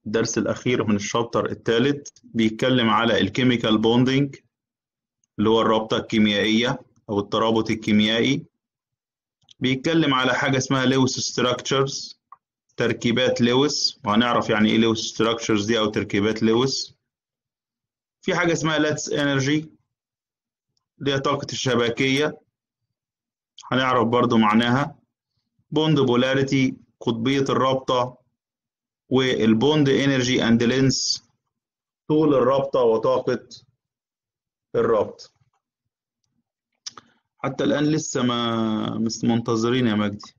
الدرس الأخير من الشابتر الثالث بيتكلم على الكيميكال بوندينج اللي هو الرابطة الكيميائية أو الترابط الكيميائي بيتكلم على حاجة اسمها لويس ستراكشرز تركيبات لويس وهنعرف يعني ايه لويس ستراكشرز دي أو تركيبات لويس في حاجة اسمها لاتس انرجي اللي هي طاقة الشبكية هنعرف برضو معناها بوند بولاريتي قطبية الرابطة والبوند انرجي اند لينس طول الرابطة وطاقة الرابط حتى الآن لسه ما مش منتظرين يا مجدي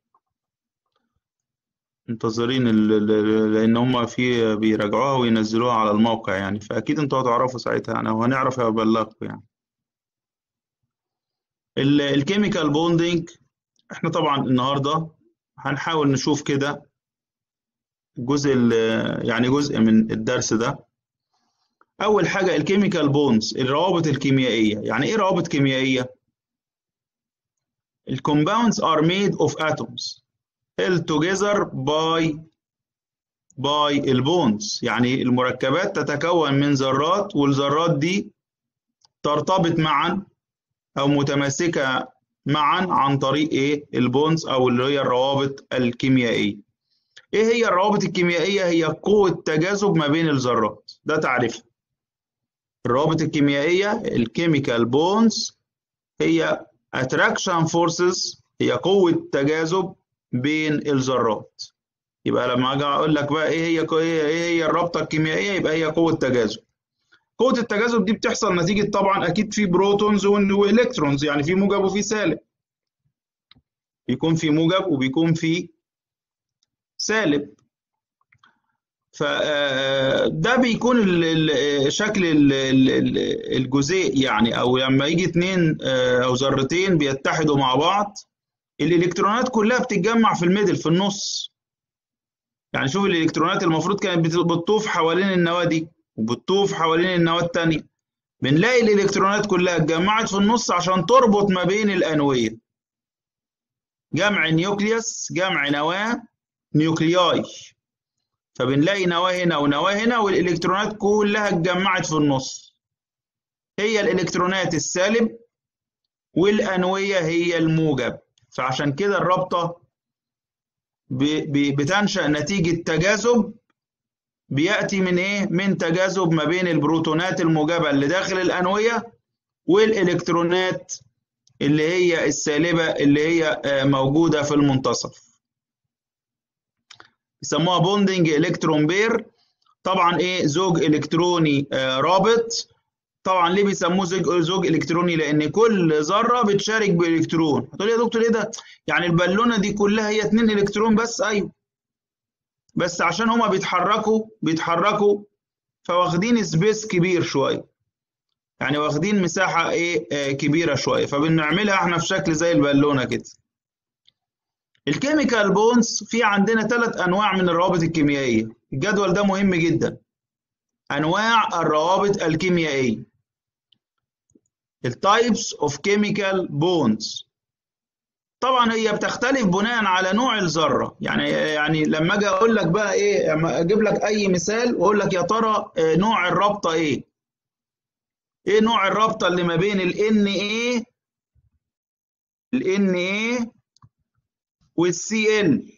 منتظرين لأن هم في بيراجعوها وينزلوها على الموقع يعني فأكيد أنتوا هتعرفوا ساعتها يعني وهنعرف أبلغكم يعني الكيميكال بوندينج احنا طبعا النهارده هنحاول نشوف كده جزء يعني جزء من الدرس ده اول حاجه الكيميكال بونز الروابط الكيميائيه يعني ايه روابط كيميائيه الكومباوندز are made of atoms held together by by البونز يعني المركبات تتكون من ذرات والذرات دي ترتبط معا او متماسكه معا عن طريق ايه البونز او اللي هي الروابط الكيميائيه ايه هي الروابط الكيميائيه هي قوه تجاذب ما بين الذرات ده تعريفها الروابط الكيميائيه الكيميكال بونز هي attraction forces هي قوه تجاذب بين الذرات يبقى لما اجي اقول لك بقى ايه هي ايه هي الرابطه الكيميائيه يبقى هي قوه تجاذب قوة التجاذب دي بتحصل نتيجة طبعا أكيد في بروتونز وإلكترونز يعني في موجب وفي سالب بيكون في موجب وبيكون في سالب فده بيكون شكل الجزيء يعني أو لما يجي اتنين أو ذرتين بيتحدوا مع بعض الإلكترونات كلها بتتجمع في الميدل في النص يعني شوف الإلكترونات المفروض كانت بتطوف حوالين النواة دي وبتطوف حوالين النواة التانية بنلاقي الإلكترونات كلها اتجمعت في النص عشان تربط ما بين الأنوية جمع نيوكليوس جمع نواة نيوكلياي فبنلاقي نواة هنا ونواة هنا والإلكترونات كلها اتجمعت في النص هي الإلكترونات السالب والأنوية هي الموجب فعشان كده الرابطة بتنشأ نتيجة تجاذب بياتي من ايه من تجاذب ما بين البروتونات الموجبه اللي داخل الانويه والالكترونات اللي هي السالبه اللي هي موجوده في المنتصف يسموها بوندنج الكترون بير طبعا ايه زوج الكتروني رابط طبعا ليه بيسموه زوج زوج الكتروني لان كل ذره بتشارك بالكترون هتقول يا دكتور ايه ده يعني البالونه دي كلها هي اتنين الكترون بس ايوه بس عشان هما بيتحركوا بيتحركوا فواخدين سبيس كبير شويه يعني واخدين مساحه ايه آه كبيره شويه فبنعملها احنا في شكل زي البالونه كده الكيميكال بونز في عندنا ثلاث انواع من الروابط الكيميائيه الجدول ده مهم جدا انواع الروابط الكيميائيه التايبس اوف كيميكال بونز طبعا هي بتختلف بناء على نوع الذره يعني يعني لما اجي اقول لك بقى ايه لما اجيب لك اي مثال واقول لك يا ترى نوع الرابطه ايه ايه نوع الرابطه اللي ما بين ال Na ال Na والسي ال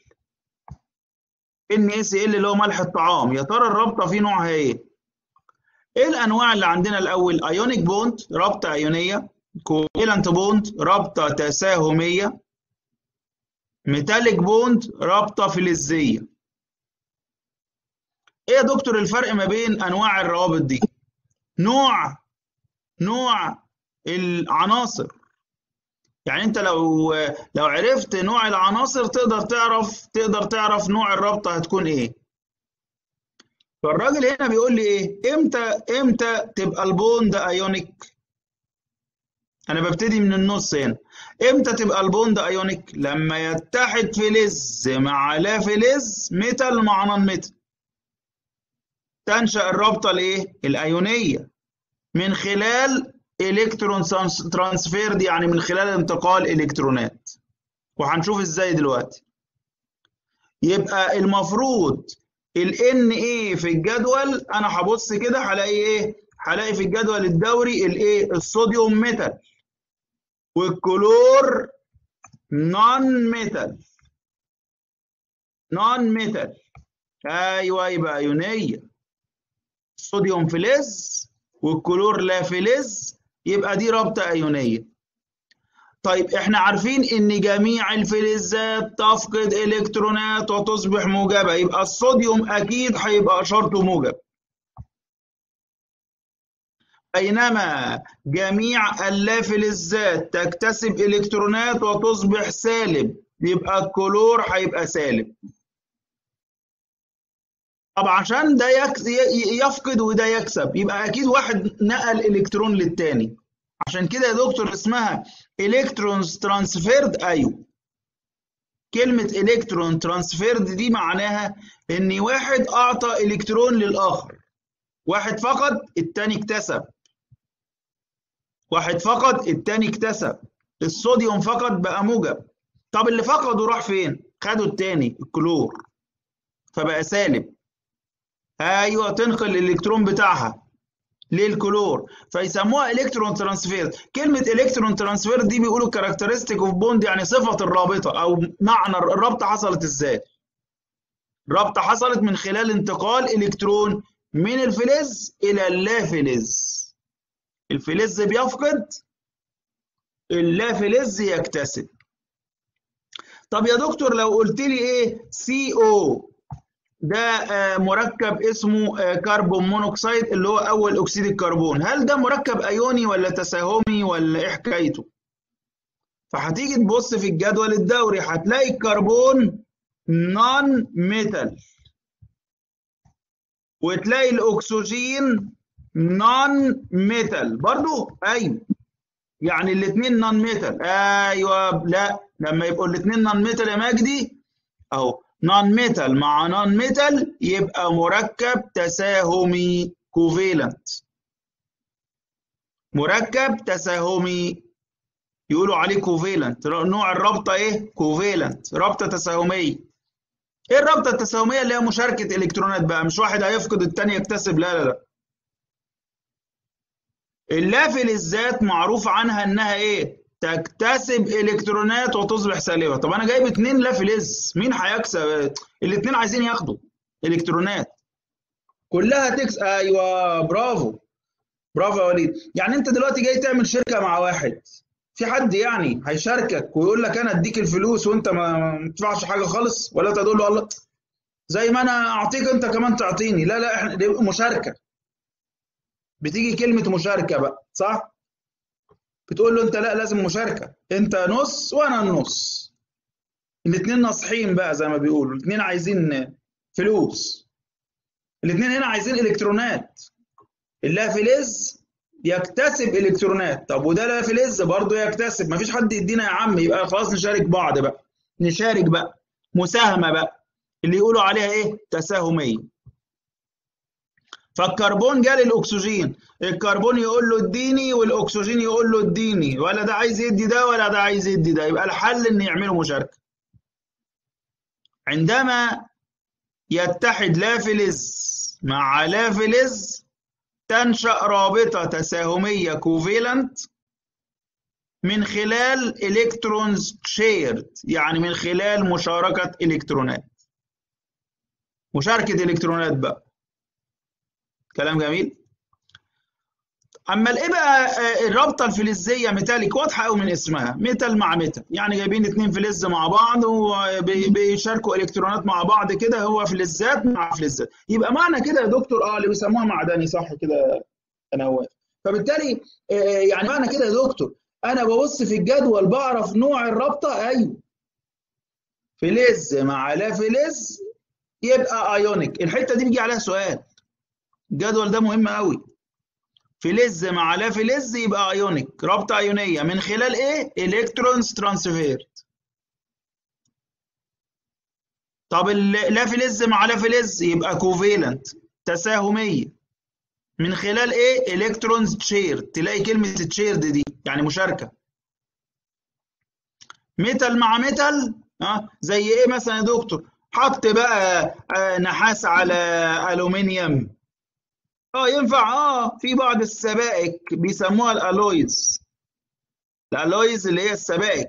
NaCl اللي هو ملح الطعام يا ترى الرابطه في نوعها ايه ايه الانواع اللي عندنا الاول ايونيك بوند رابطه ايونيه كوفالنت بوند رابطه تساهميه ميتاليك بوند رابطه فلزيه ايه يا دكتور الفرق ما بين انواع الروابط دي نوع نوع العناصر يعني انت لو لو عرفت نوع العناصر تقدر تعرف تقدر تعرف نوع الرابطه هتكون ايه فالراجل هنا بيقول لي ايه امتى امتى تبقى البوند ايونيك انا ببتدي من النص هنا امتى تبقى البوند ايونيك لما يتحد فلز مع لا فلز ميتال مع نون ميتال تنشا الرابطه الايه الايونيه من خلال الكترون ترانسفير دي يعني من خلال انتقال الكترونات وهنشوف ازاي دلوقتي يبقى المفروض ال Na في الجدول انا هبص كده هلاقي ايه هلاقي في الجدول الدوري الايه الصوديوم ميتال والكلور نون ميتال نون ميتال ايوه يبقى ايونيه الصوديوم فلز والكلور لا فلز يبقى دي رابطه ايونيه طيب احنا عارفين ان جميع الفلزات تفقد الكترونات وتصبح موجبه يبقى الصوديوم اكيد هيبقى اشارته موجب بينما جميع اللافلزات تكتسب الكترونات وتصبح سالب يبقى الكلور هيبقى سالب طب عشان ده يفقد وده يكسب يبقى اكيد واحد نقل الكترون للتاني عشان كده يا دكتور اسمها الكترونز ترانسفيرد ايوه كلمة الكترون ترانسفيرد دي معناها ان واحد اعطى الكترون للاخر واحد فقد التاني اكتسب واحد فقد التاني اكتسب الصوديوم فقد بقى موجب طب اللي فقده راح فين خدوا التاني الكلور فبقى سالب ايوه تنقل الالكترون بتاعها للكلور فيسموها الكترون ترانسفير كلمه الكترون ترانسفير دي بيقولوا كاركترستيك اوف بوند يعني صفه الرابطه او معنى الرابطه حصلت ازاي الرابطه حصلت من خلال انتقال الكترون من الفلز الى اللافلز الفلز بيفقد اللافلز يكتسب طب يا دكتور لو قلت لي ايه سي او ده مركب اسمه كربون مونوكسيد اللي هو اول اكسيد الكربون هل ده مركب ايوني ولا تساهمي ولا ايه حكايته فهتيجي تبص في الجدول الدوري هتلاقي الكربون نون ميتال وتلاقي الاكسجين نون ميتال برضو ايوه يعني الاثنين نون ميتال ايوه لا لما يبقوا الاثنين نون ميتال يا مجدي اهو نون ميتال مع نون ميتال يبقى مركب تساهمي كوفيلنت مركب تساهمي يقولوا عليه كوفيلنت نوع الرابطه ايه كوفيلنت رابطه تساهميه ايه الرابطه التساهميه اللي هي مشاركه الكترونات بقى مش واحد هيفقد الثاني يكتسب لا لا لا اللافلزات معروف عنها انها ايه تكتسب الكترونات وتصبح سالبه طب انا جايب اتنين لافلز مين هيكسب الاتنين عايزين ياخدوا الكترونات كلها تكس ايوه برافو برافو يا وليد يعني انت دلوقتي جاي تعمل شركه مع واحد في حد يعني هيشاركك ويقول لك انا اديك الفلوس وانت ما تدفعش حاجه خالص ولا انت تقول له الله زي ما انا اعطيك انت كمان تعطيني لا لا احنا دي مشاركه بتيجي كلمه مشاركه بقى صح بتقول له انت لا لازم مشاركه انت نص وانا النص الاثنين ناصحين بقى زي ما بيقولوا الاثنين عايزين فلوس الاثنين هنا عايزين الكترونات اللافلز يكتسب الكترونات طب وده لافلز برضه يكتسب مفيش حد يدينا يا عم يبقى خلاص نشارك بعض بقى نشارك بقى مساهمه بقى اللي يقولوا عليها ايه تساهميه فالكربون جه للاكسجين الكربون يقول له اديني والاكسجين يقول له اديني ولا ده عايز يدي ده ولا ده عايز يدي ده يبقى الحل ان يعملوا مشاركه عندما يتحد لافلز مع لافلز تنشا رابطه تساهميه كوفيلنت من خلال الكترونز شيرد يعني من خلال مشاركه الكترونات مشاركه الكترونات بقى كلام جميل اما الايه بقى الرابطه الفلزيه ميتاليك واضحه قوي من اسمها ميتال مع ميتال يعني جايبين اتنين فلز مع بعض وبيشاركوا الكترونات مع بعض كده هو فلزات مع فلزات يبقى معنى كده يا دكتور اه اللي بيسموها معدني صح كده انا واقف فبالتالي يعني معنى كده يا دكتور انا ببص في الجدول بعرف نوع الرابطه ايوه فلز مع لا فلز يبقى ايونيك الحته دي بيجي عليها سؤال الجدول ده مهم قوي فلز مع لا فلز يبقى ايونيك رابطه ايونيه من خلال ايه الكترونز ترانسفير طب لا فلز مع لا فلز يبقى كوفيلنت تساهميه من خلال ايه الكترونز تشير تلاقي كلمه تشيرد دي يعني مشاركه ميتال مع ميتال ها زي ايه مثلا يا دكتور حط بقى نحاس على الومنيوم اه ينفع اه في بعض السبائك بيسموها الالويز الالويز اللي هي السبائك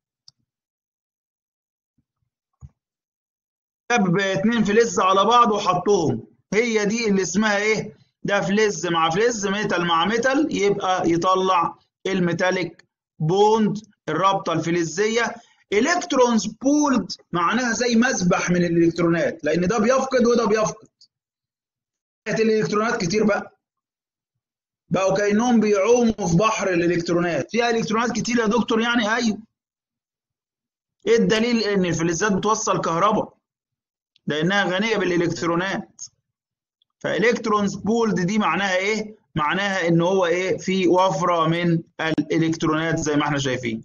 جاب اتنين فلز على بعض وحطهم هي دي اللي اسمها ايه ده فلز مع فلز ميتال مع ميتال يبقى يطلع الميتاليك بوند الرابطه الفلزيه الكترونز بولد معناها زي مسبح من الالكترونات لان ده بيفقد وده بيفقد الالكترونات كتير بقى بقوا كانهم بيعوموا في بحر الالكترونات فيها الكترونات كتير يا دكتور يعني ايوه ايه الدليل ان الفلزات بتوصل كهرباء لانها غنيه بالالكترونات فالكترونز بولد دي معناها ايه معناها ان هو ايه في وفره من الالكترونات زي ما احنا شايفين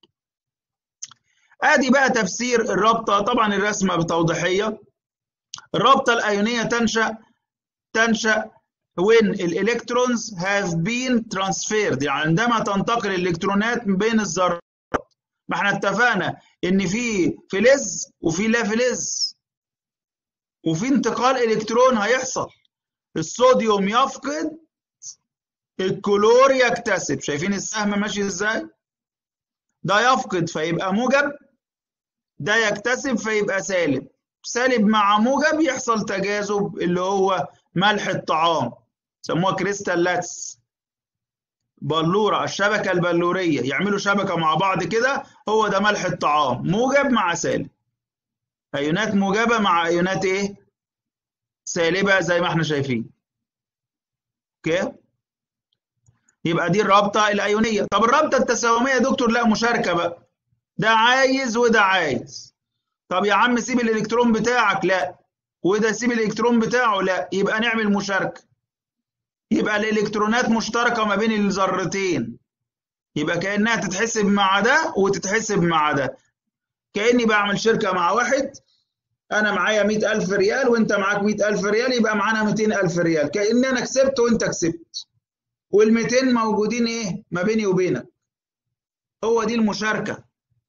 ادي بقى تفسير الرابطه طبعا الرسمه بتوضيحيه الرابطه الايونيه تنشا تنشا when الالكترونز have been transferred يعني عندما تنتقل الالكترونات بين الذرات ما احنا اتفقنا ان في فلز وفي لا فلز وفي انتقال الكترون هيحصل الصوديوم يفقد الكلور يكتسب شايفين السهم ماشي ازاي ده يفقد فيبقى موجب ده يكتسب فيبقى سالب سالب مع موجب يحصل تجاذب اللي هو ملح الطعام سموها كريستال لاتس بلوره الشبكه البلوريه يعملوا شبكه مع بعض كده هو ده ملح الطعام موجب مع سالب ايونات موجبه مع ايونات ايه سالبه زي ما احنا شايفين اوكي يبقى دي الرابطه الايونيه طب الرابطه التساهميه يا دكتور لا مشاركه بقى ده عايز وده عايز طب يا عم سيب الالكترون بتاعك لا وده سيب الالكترون بتاعه لا يبقى نعمل مشاركه يبقى الالكترونات مشتركه ما بين الذرتين يبقى كانها تتحسب مع ده وتتحسب مع ده كاني بعمل شركه مع واحد انا معايا 100000 ريال وانت معاك 100000 ريال يبقى معانا 200000 ريال كان انا كسبت وانت كسبت وال200 موجودين ايه ما بيني وبينك هو دي المشاركه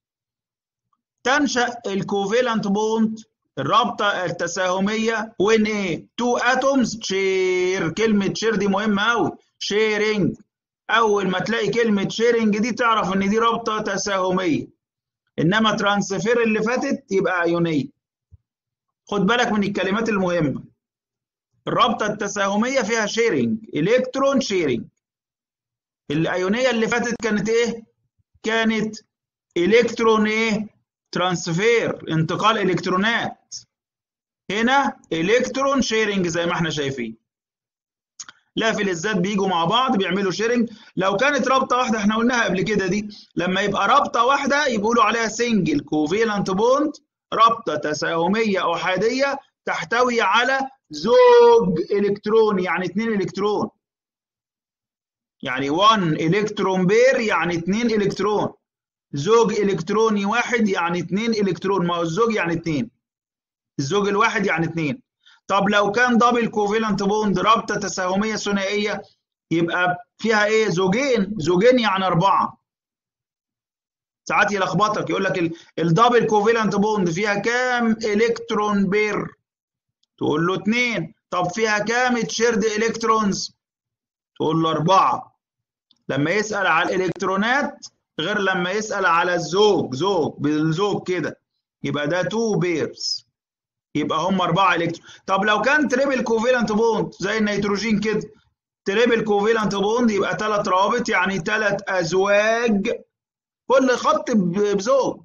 تنشا الكوفيلانت بوند الرابطه التساهميه وين ايه تو اتومز شير كلمه شير دي مهمه قوي شيرنج اول ما تلاقي كلمه شيرنج دي تعرف ان دي رابطه تساهميه انما ترانسفير اللي فاتت يبقى ايونيه خد بالك من الكلمات المهمه الرابطه التساهميه فيها شيرنج الكترون شيرنج الايونيه اللي فاتت كانت ايه كانت الكترون ايه ترانسفير انتقال الكترونات هنا الكترون شيرنج زي ما احنا شايفين لا فلزات بيجوا مع بعض بيعملوا شيرنج لو كانت رابطه واحده احنا قلناها قبل كده دي لما يبقى رابطه واحده يقولوا عليها سنجل كوفيلانت بوند رابطه تساهميه احاديه تحتوي على زوج الكترون يعني اثنين الكترون يعني 1 الكترون بير يعني 2 الكترون زوج الكتروني واحد يعني 2 الكترون ما هو الزوج يعني 2 الزوج الواحد يعني 2 طب لو كان دبل كوفيلنت بوند رابطه تساهميه ثنائيه يبقى فيها ايه زوجين زوجين يعني اربعه ساعات يلخبطك يقول لك الدبل كوفيلنت بوند فيها كام الكترون بير تقول له 2 طب فيها كام تشيرد الكترونز تقول له اربعه لما يسال على الالكترونات غير لما يسال على الزوج زوج بالزوج كده يبقى ده 2 بيرز يبقى هم اربعه الكترون طب لو كان تريبل كوفيلنت بوند زي النيتروجين كده تريبل كوفيلنت بوند يبقى ثلاث روابط يعني ثلاث ازواج كل خط بزوج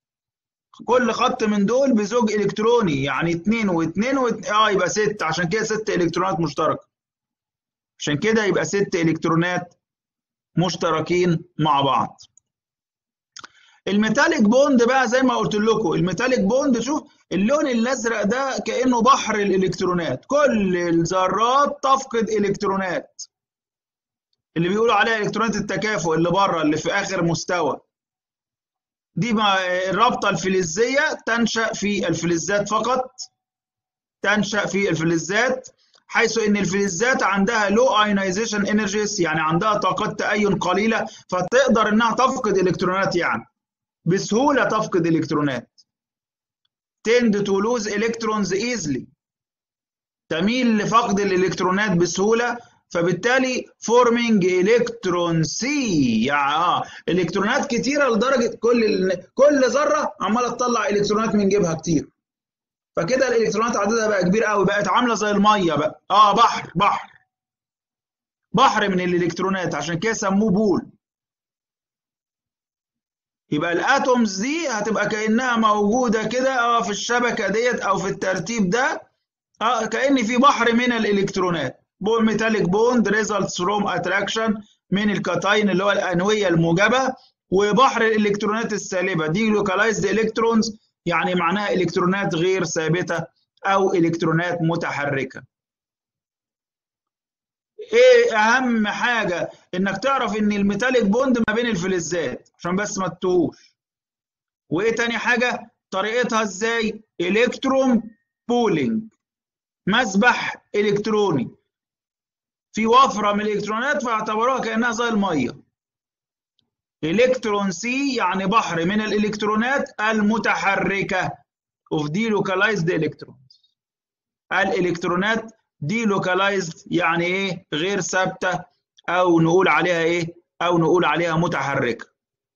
كل خط من دول بزوج الكتروني يعني اثنين واثنين واتنين اه يبقى ست عشان كده ست الكترونات مشتركه عشان كده يبقى ست الكترونات مشتركين مع بعض الميتاليك بوند بقى زي ما قلت لكم الميتاليك بوند شوف اللون الازرق ده كانه بحر الالكترونات كل الذرات تفقد الكترونات اللي بيقولوا عليها الكترونات التكافؤ اللي بره اللي في اخر مستوى دي الرابطه الفلزيه تنشا في الفلزات فقط تنشا في الفلزات حيث ان الفلزات عندها لو ايونايزيشن انرجيز يعني عندها طاقات تأين قليله فتقدر انها تفقد الكترونات يعني بسهوله تفقد الكترونات tend to lose electrons easily تميل لفقد الالكترونات بسهوله فبالتالي forming electron C يعني اه الكترونات كتيره لدرجه كل ال... كل ذره عماله تطلع الكترونات من جيبها كتير فكده الالكترونات عددها بقى كبير قوي بقت عامله زي الميه بقى اه بحر بحر بحر من الالكترونات عشان كده سموه بول يبقى الاتومز دي هتبقى كانها موجوده كده اه في الشبكه ديت او في الترتيب ده اه كان في بحر من الالكترونات بول ميتاليك بوند ريزلتس فروم اتراكشن من الكاتاين اللي هو الانويه الموجبه وبحر الالكترونات السالبه دي لوكالايزد الكترونز يعني معناها الكترونات غير ثابته او الكترونات متحركه ايه اهم حاجه انك تعرف ان الميتاليك بوند ما بين الفلزات عشان بس ما تتوهوش وايه تاني حاجه طريقتها ازاي الكترون بولينج مسبح الكتروني في وفره من الالكترونات فاعتبروها كانها زي الميه الكترون سي يعني بحر من الالكترونات المتحركه اوف دي لوكالايزد الكترونز الالكترونات دي لوكالايزد يعني ايه غير ثابته او نقول عليها ايه او نقول عليها متحركه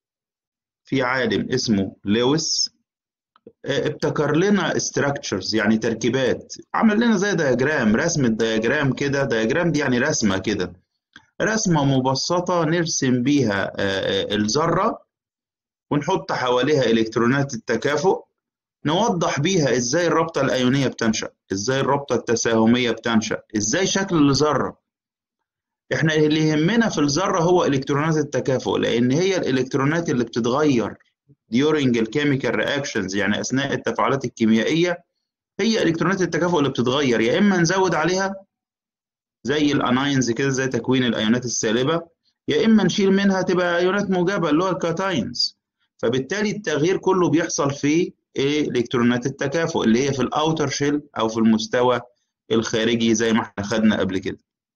في عالم اسمه لويس ابتكر لنا structures يعني تركيبات عمل لنا زي دياجرام رسمة دياجرام كده دياجرام دي يعني رسمة كده رسمة مبسطة نرسم بيها الذرة ونحط حواليها إلكترونات التكافؤ نوضح بيها إزاي الرابطة الأيونية بتنشأ إزاي الرابطة التساهمية بتنشأ إزاي شكل الذرة إحنا اللي يهمنا في الذرة هو إلكترونات التكافؤ لأن هي الإلكترونات اللي بتتغير during الكيميكال رياكشنز يعني اثناء التفاعلات الكيميائيه هي الكترونات التكافؤ اللي بتتغير يا اما نزود عليها زي الاناينز كده زي تكوين الايونات السالبه يا اما نشيل منها تبقى ايونات موجبه اللي هو الكاتاينز فبالتالي التغيير كله بيحصل في الكترونات التكافؤ اللي هي في الاوتر شيل او في المستوى الخارجي زي ما احنا خدنا قبل كده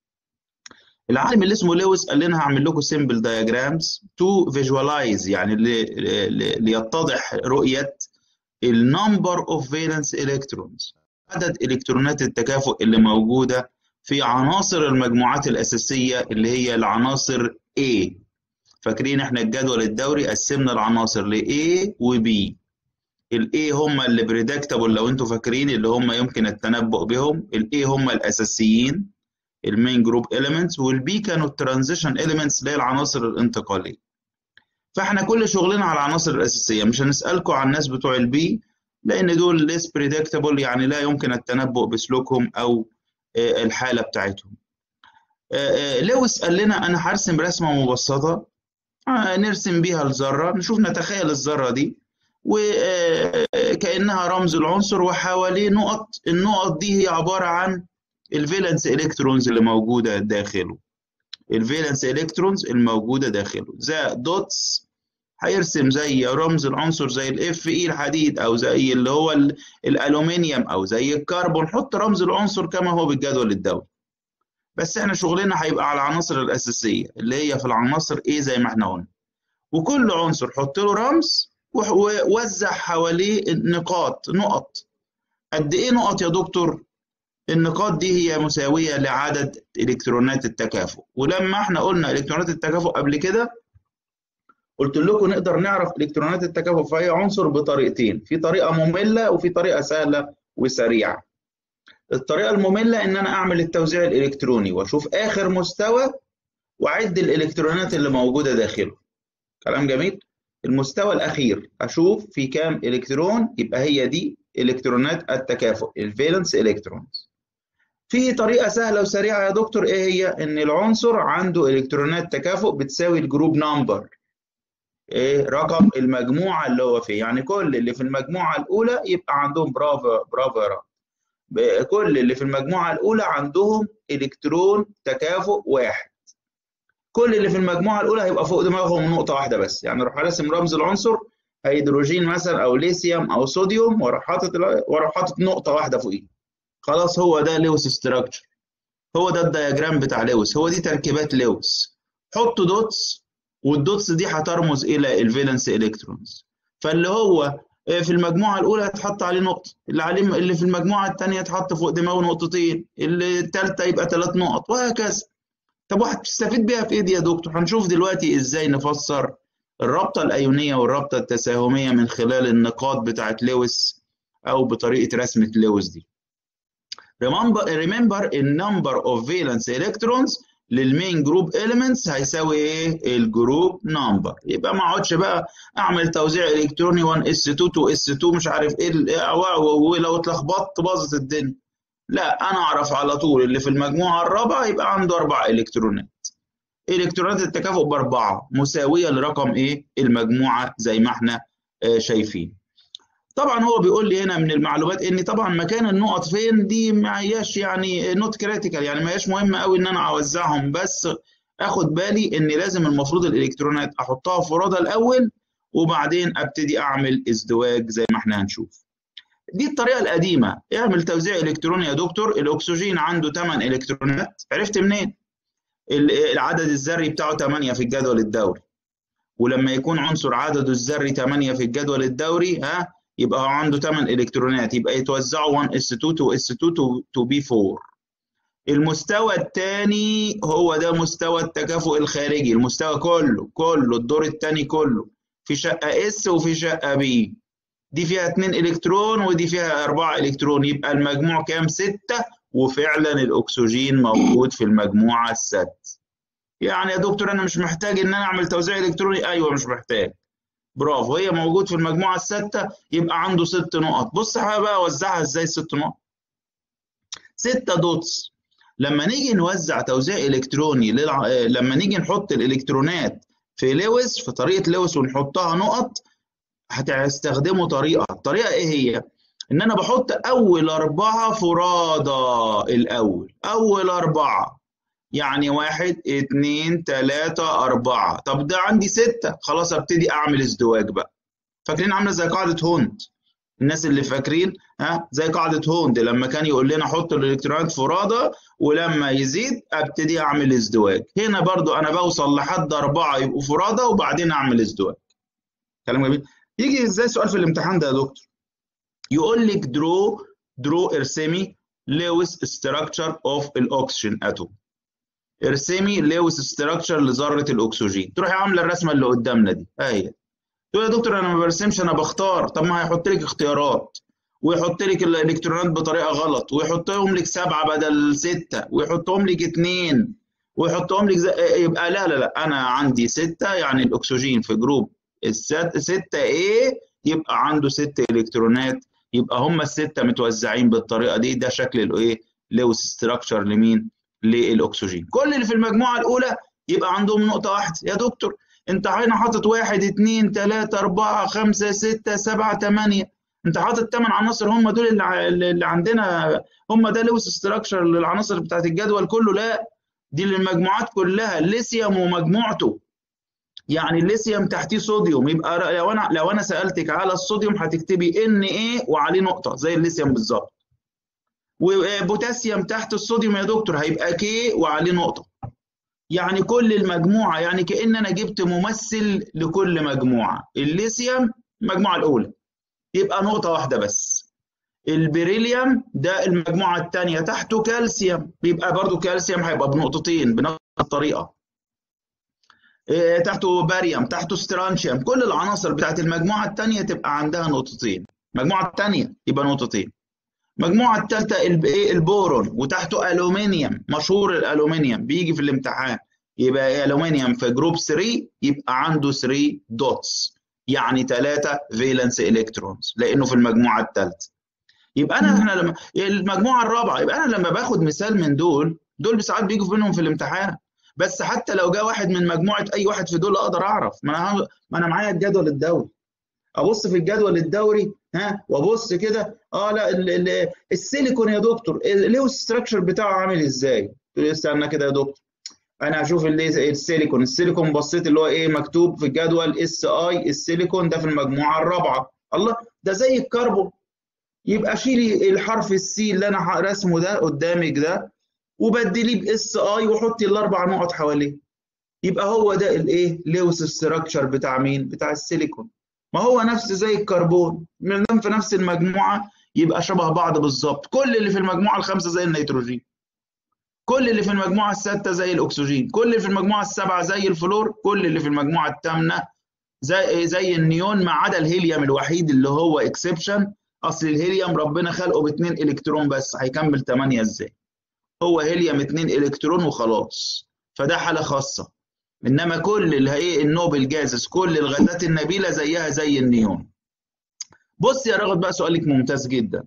العالم اللي اسمه لويس قال لنا هعمل لكم سيمبل دايجرامز تو فيجوالايز يعني ليتضح رؤيه النمبر اوف فالنس الكترونز عدد الكترونات التكافؤ اللي موجوده في عناصر المجموعات الاساسيه اللي هي العناصر A فاكرين احنا الجدول الدوري قسمنا العناصر ل A و B ال A هم اللي بريدكتابل لو انتوا فاكرين اللي هم يمكن التنبؤ بهم ال A هم الاساسيين المين جروب اليمنتس والبي كانوا الترانزيشن اليمنتس اللي هي العناصر الانتقاليه فاحنا كل شغلنا على العناصر الاساسيه مش هنسالكم عن الناس بتوع البي لان دول ليس بريدكتابل يعني لا يمكن التنبؤ بسلوكهم او الحاله بتاعتهم لويس قال لنا انا هرسم رسمه مبسطه نرسم بيها الذره نشوف نتخيل الذره دي وكانها رمز العنصر وحواليه نقط النقط دي هي عباره عن الفالنس الكترونز اللي موجوده داخله الفالنس الكترونز الموجوده داخله ذا دوتس هيرسم زي رمز العنصر زي الاف اي الحديد او زي اللي هو الالومنيوم او زي الكربون حط رمز العنصر كما هو بالجدول الدوري بس احنا شغلنا هيبقى على العناصر الاساسيه اللي هي في العناصر ايه زي ما احنا قلنا وكل عنصر حط له رمز ووزع حواليه نقاط نقط قد ايه نقط يا دكتور النقاط دي هي مساوية لعدد إلكترونات التكافؤ ولما احنا قلنا إلكترونات التكافؤ قبل كده قلت لكم نقدر نعرف إلكترونات التكافؤ في أي عنصر بطريقتين في طريقة مملة وفي طريقة سهلة وسريعة الطريقة المملة إن أنا أعمل التوزيع الإلكتروني وأشوف آخر مستوى وأعد الإلكترونات اللي موجودة داخله كلام جميل المستوى الأخير أشوف في كام إلكترون يبقى هي دي إلكترونات التكافؤ الفالنس إلكترونز في طريقة سهلة وسريعة يا دكتور إيه هي؟ إن العنصر عنده إلكترونات تكافؤ بتساوي الجروب نمبر. إيه رقم المجموعة اللي هو فيه، يعني كل اللي في المجموعة الأولى يبقى عندهم برافو برافو يا رب. كل اللي في المجموعة الأولى عندهم إلكترون تكافؤ واحد. كل اللي في المجموعة الأولى هيبقى فوق دماغهم نقطة واحدة بس، يعني أروح راسم رمز العنصر هيدروجين مثلا أو ليثيوم أو صوديوم وأروح حاطط وأروح حاطط نقطة واحدة فوقيه. خلاص هو ده لويس ستراكشر هو ده الدياجرام بتاع لويس هو دي تركيبات لويس حط دوتس والدوتس دي هترمز الى الفالنس الكترونز فاللي هو في المجموعه الاولى هتحط عليه نقطه اللي عليه اللي في المجموعه الثانيه تحط فوق دماغه نقطتين اللي الثالثه يبقى ثلاث نقط وهكذا طب وهتستفيد بيها في ايه دي يا دكتور هنشوف دلوقتي ازاي نفسر الرابطه الايونيه والرابطه التساهميه من خلال النقاط بتاعه لويس او بطريقه رسمه لويس دي remember remember النمبر اوف فالنس الكترونز للمين جروب اليمنتس هيساوي ايه الجروب نمبر يبقى ما اقعدش بقى اعمل توزيع الكتروني 1 اس 2 2 اس 2 مش عارف ايه ولو اتلخبطت باظت الدنيا لا انا اعرف على طول اللي في المجموعه الرابعه يبقى عنده اربع الكترونات الكترونات التكافؤ باربعه مساويه لرقم ايه المجموعه زي ما احنا شايفين طبعا هو بيقول لي هنا من المعلومات ان طبعا مكان النقط فين دي ما هياش يعني نوت كريتيكال يعني ما هياش مهمه قوي ان انا اوزعهم بس اخد بالي ان لازم المفروض الالكترونات احطها فرادى الاول وبعدين ابتدي اعمل ازدواج زي ما احنا هنشوف دي الطريقه القديمه اعمل توزيع الكتروني يا دكتور الاكسجين عنده 8 الكترونات عرفت منين العدد الذري بتاعه 8 في الجدول الدوري ولما يكون عنصر عدده الذري 8 في الجدول الدوري ها يبقى هو عنده 8 الكترونات يبقى يتوزعوا 1 اس 2 2 اس 2 2 بي 4 المستوى الثاني هو ده مستوى التكافؤ الخارجي المستوى كله كله الدور الثاني كله في شقه اس وفي شقه بي دي فيها 2 الكترون ودي فيها 4 الكترون يبقى المجموع كام 6 وفعلا الاكسجين موجود في المجموعه السادسه يعني يا دكتور انا مش محتاج ان انا اعمل توزيع الكتروني ايوه مش محتاج برافو هي موجود في المجموعه السادسه يبقى عنده ست نقط بص بقى اوزعها ازاي ست نقط ستة دوتس لما نيجي نوزع توزيع الكتروني للع... لما نيجي نحط الالكترونات في لويس في طريقه لويس ونحطها نقط هتستخدموا طريقه الطريقه ايه هي ان انا بحط اول اربعه فرادى الاول اول اربعه يعني واحد اتنين تلاتة أربعة طب ده عندي ستة خلاص ابتدي أعمل ازدواج بقى فاكرين عاملة زي قاعدة هوند الناس اللي فاكرين ها زي قاعدة هوند لما كان يقول لنا حط الإلكترونات فرادى ولما يزيد ابتدي أعمل ازدواج هنا برضو أنا بوصل لحد أربعة يبقوا فرادى وبعدين أعمل ازدواج كلام جميل يجي ازاي سؤال في الامتحان ده يا دكتور يقول لك درو درو ارسمي لويس ستراكشر اوف الاكسجين اتوم ارسمي لويس ستراكشر لذره الاكسجين تروحي عامله الرسمه اللي قدامنا دي اهي تقول يا دكتور انا ما برسمش انا بختار طب ما هيحط لك اختيارات ويحط لك الالكترونات بطريقه غلط ويحطهم لك سبعه بدل سته ويحطهم لك اثنين ويحطهم لك زي... يبقى لا لا لا انا عندي سته يعني الاكسجين في جروب الست ستة ايه يبقى عنده ست الكترونات يبقى هم السته متوزعين بالطريقه دي ده شكل الايه لويس ستراكشر لمين للاكسجين كل اللي في المجموعه الاولى يبقى عندهم نقطه واحده يا دكتور انت هنا حاطط واحد اثنين ثلاثة أربعة خمسة ستة سبعة ثمانية انت حاطط ثمان عناصر هم دول اللي, اللي عندنا هم ده لويس ستراكشر للعناصر بتاعت الجدول كله لا دي للمجموعات كلها الليثيوم ومجموعته يعني الليثيوم تحتيه صوديوم يبقى لو انا لو انا سالتك على الصوديوم هتكتبي ان ايه وعليه نقطه زي الليثيوم بالظبط وبوتاسيوم تحت الصوديوم يا دكتور هيبقى كي وعليه نقطه يعني كل المجموعه يعني كان انا جبت ممثل لكل مجموعه الليثيوم المجموعه الاولى يبقى نقطه واحده بس البريليوم ده المجموعه الثانيه تحته كالسيوم بيبقى برضو كالسيوم هيبقى بنقطتين بنفس الطريقه تحته باريوم تحته سترانشيوم كل العناصر بتاعت المجموعه الثانيه تبقى عندها نقطتين المجموعه الثانيه يبقى نقطتين المجموعه الثالثه البورون وتحته الومنيوم مشهور الالومنيوم بيجي في الامتحان يبقى الومنيوم في جروب 3 يبقى عنده 3 دوتس يعني 3 فالنس الكترونز لانه في المجموعه الثالثه يبقى انا احنا لما المجموعه الرابعه يبقى انا لما باخد مثال من دول دول ساعات بيجوا منهم في الامتحان بس حتى لو جاء واحد من مجموعه اي واحد في دول اقدر اعرف ما انا ما انا معايا الجدول الدوري ابص في الجدول الدوري ها وابص كده اه لا ال ال السيليكون يا دكتور ليه الستراكشر بتاعه عامل ازاي؟ تقول استنى كده يا دكتور انا هشوف السيليكون السيليكون بصيت اللي هو ايه مكتوب في الجدول اس اي السيليكون ده في المجموعه الرابعه الله ده زي الكربون يبقى شيلي الحرف السي اللي انا رسمه ده قدامك ده وبدليه باس اي وحطي الاربع نقط حواليه يبقى هو ده الايه لويس ستراكشر بتاع مين بتاع السيليكون ما هو نفس زي الكربون من دام في نفس المجموعه يبقى شبه بعض بالظبط كل اللي في المجموعه الخامسه زي النيتروجين كل اللي في المجموعه السادسه زي الاكسجين كل اللي في المجموعه السابعه زي الفلور كل اللي في المجموعه الثامنه زي زي النيون ما عدا الهيليوم الوحيد اللي هو اكسبشن اصل الهيليوم ربنا خلقه باثنين الكترون بس هيكمل 8 ازاي هو هيليوم 2 الكترون وخلاص فده حاله خاصه انما كل اللي هي النوبل جازز كل الغازات النبيله زيها زي النيون بص يا راغب بقى سؤالك ممتاز جدا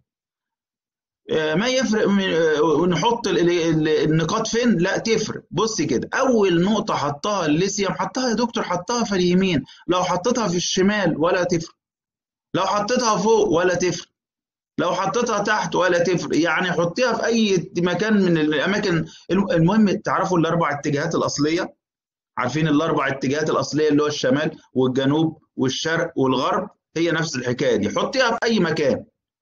ما يفرق نحط النقاط فين لا تفرق بص كده اول نقطه حطها الليثيوم حطها يا دكتور حطها في اليمين لو حطيتها في الشمال ولا تفرق لو حطيتها فوق ولا تفرق لو حطيتها تحت ولا تفرق يعني حطيها في اي مكان من الاماكن المهم تعرفوا الاربع اتجاهات الاصليه عارفين الاربع اتجاهات الاصليه اللي هو الشمال والجنوب والشرق والغرب هي نفس الحكايه دي حطيها في اي مكان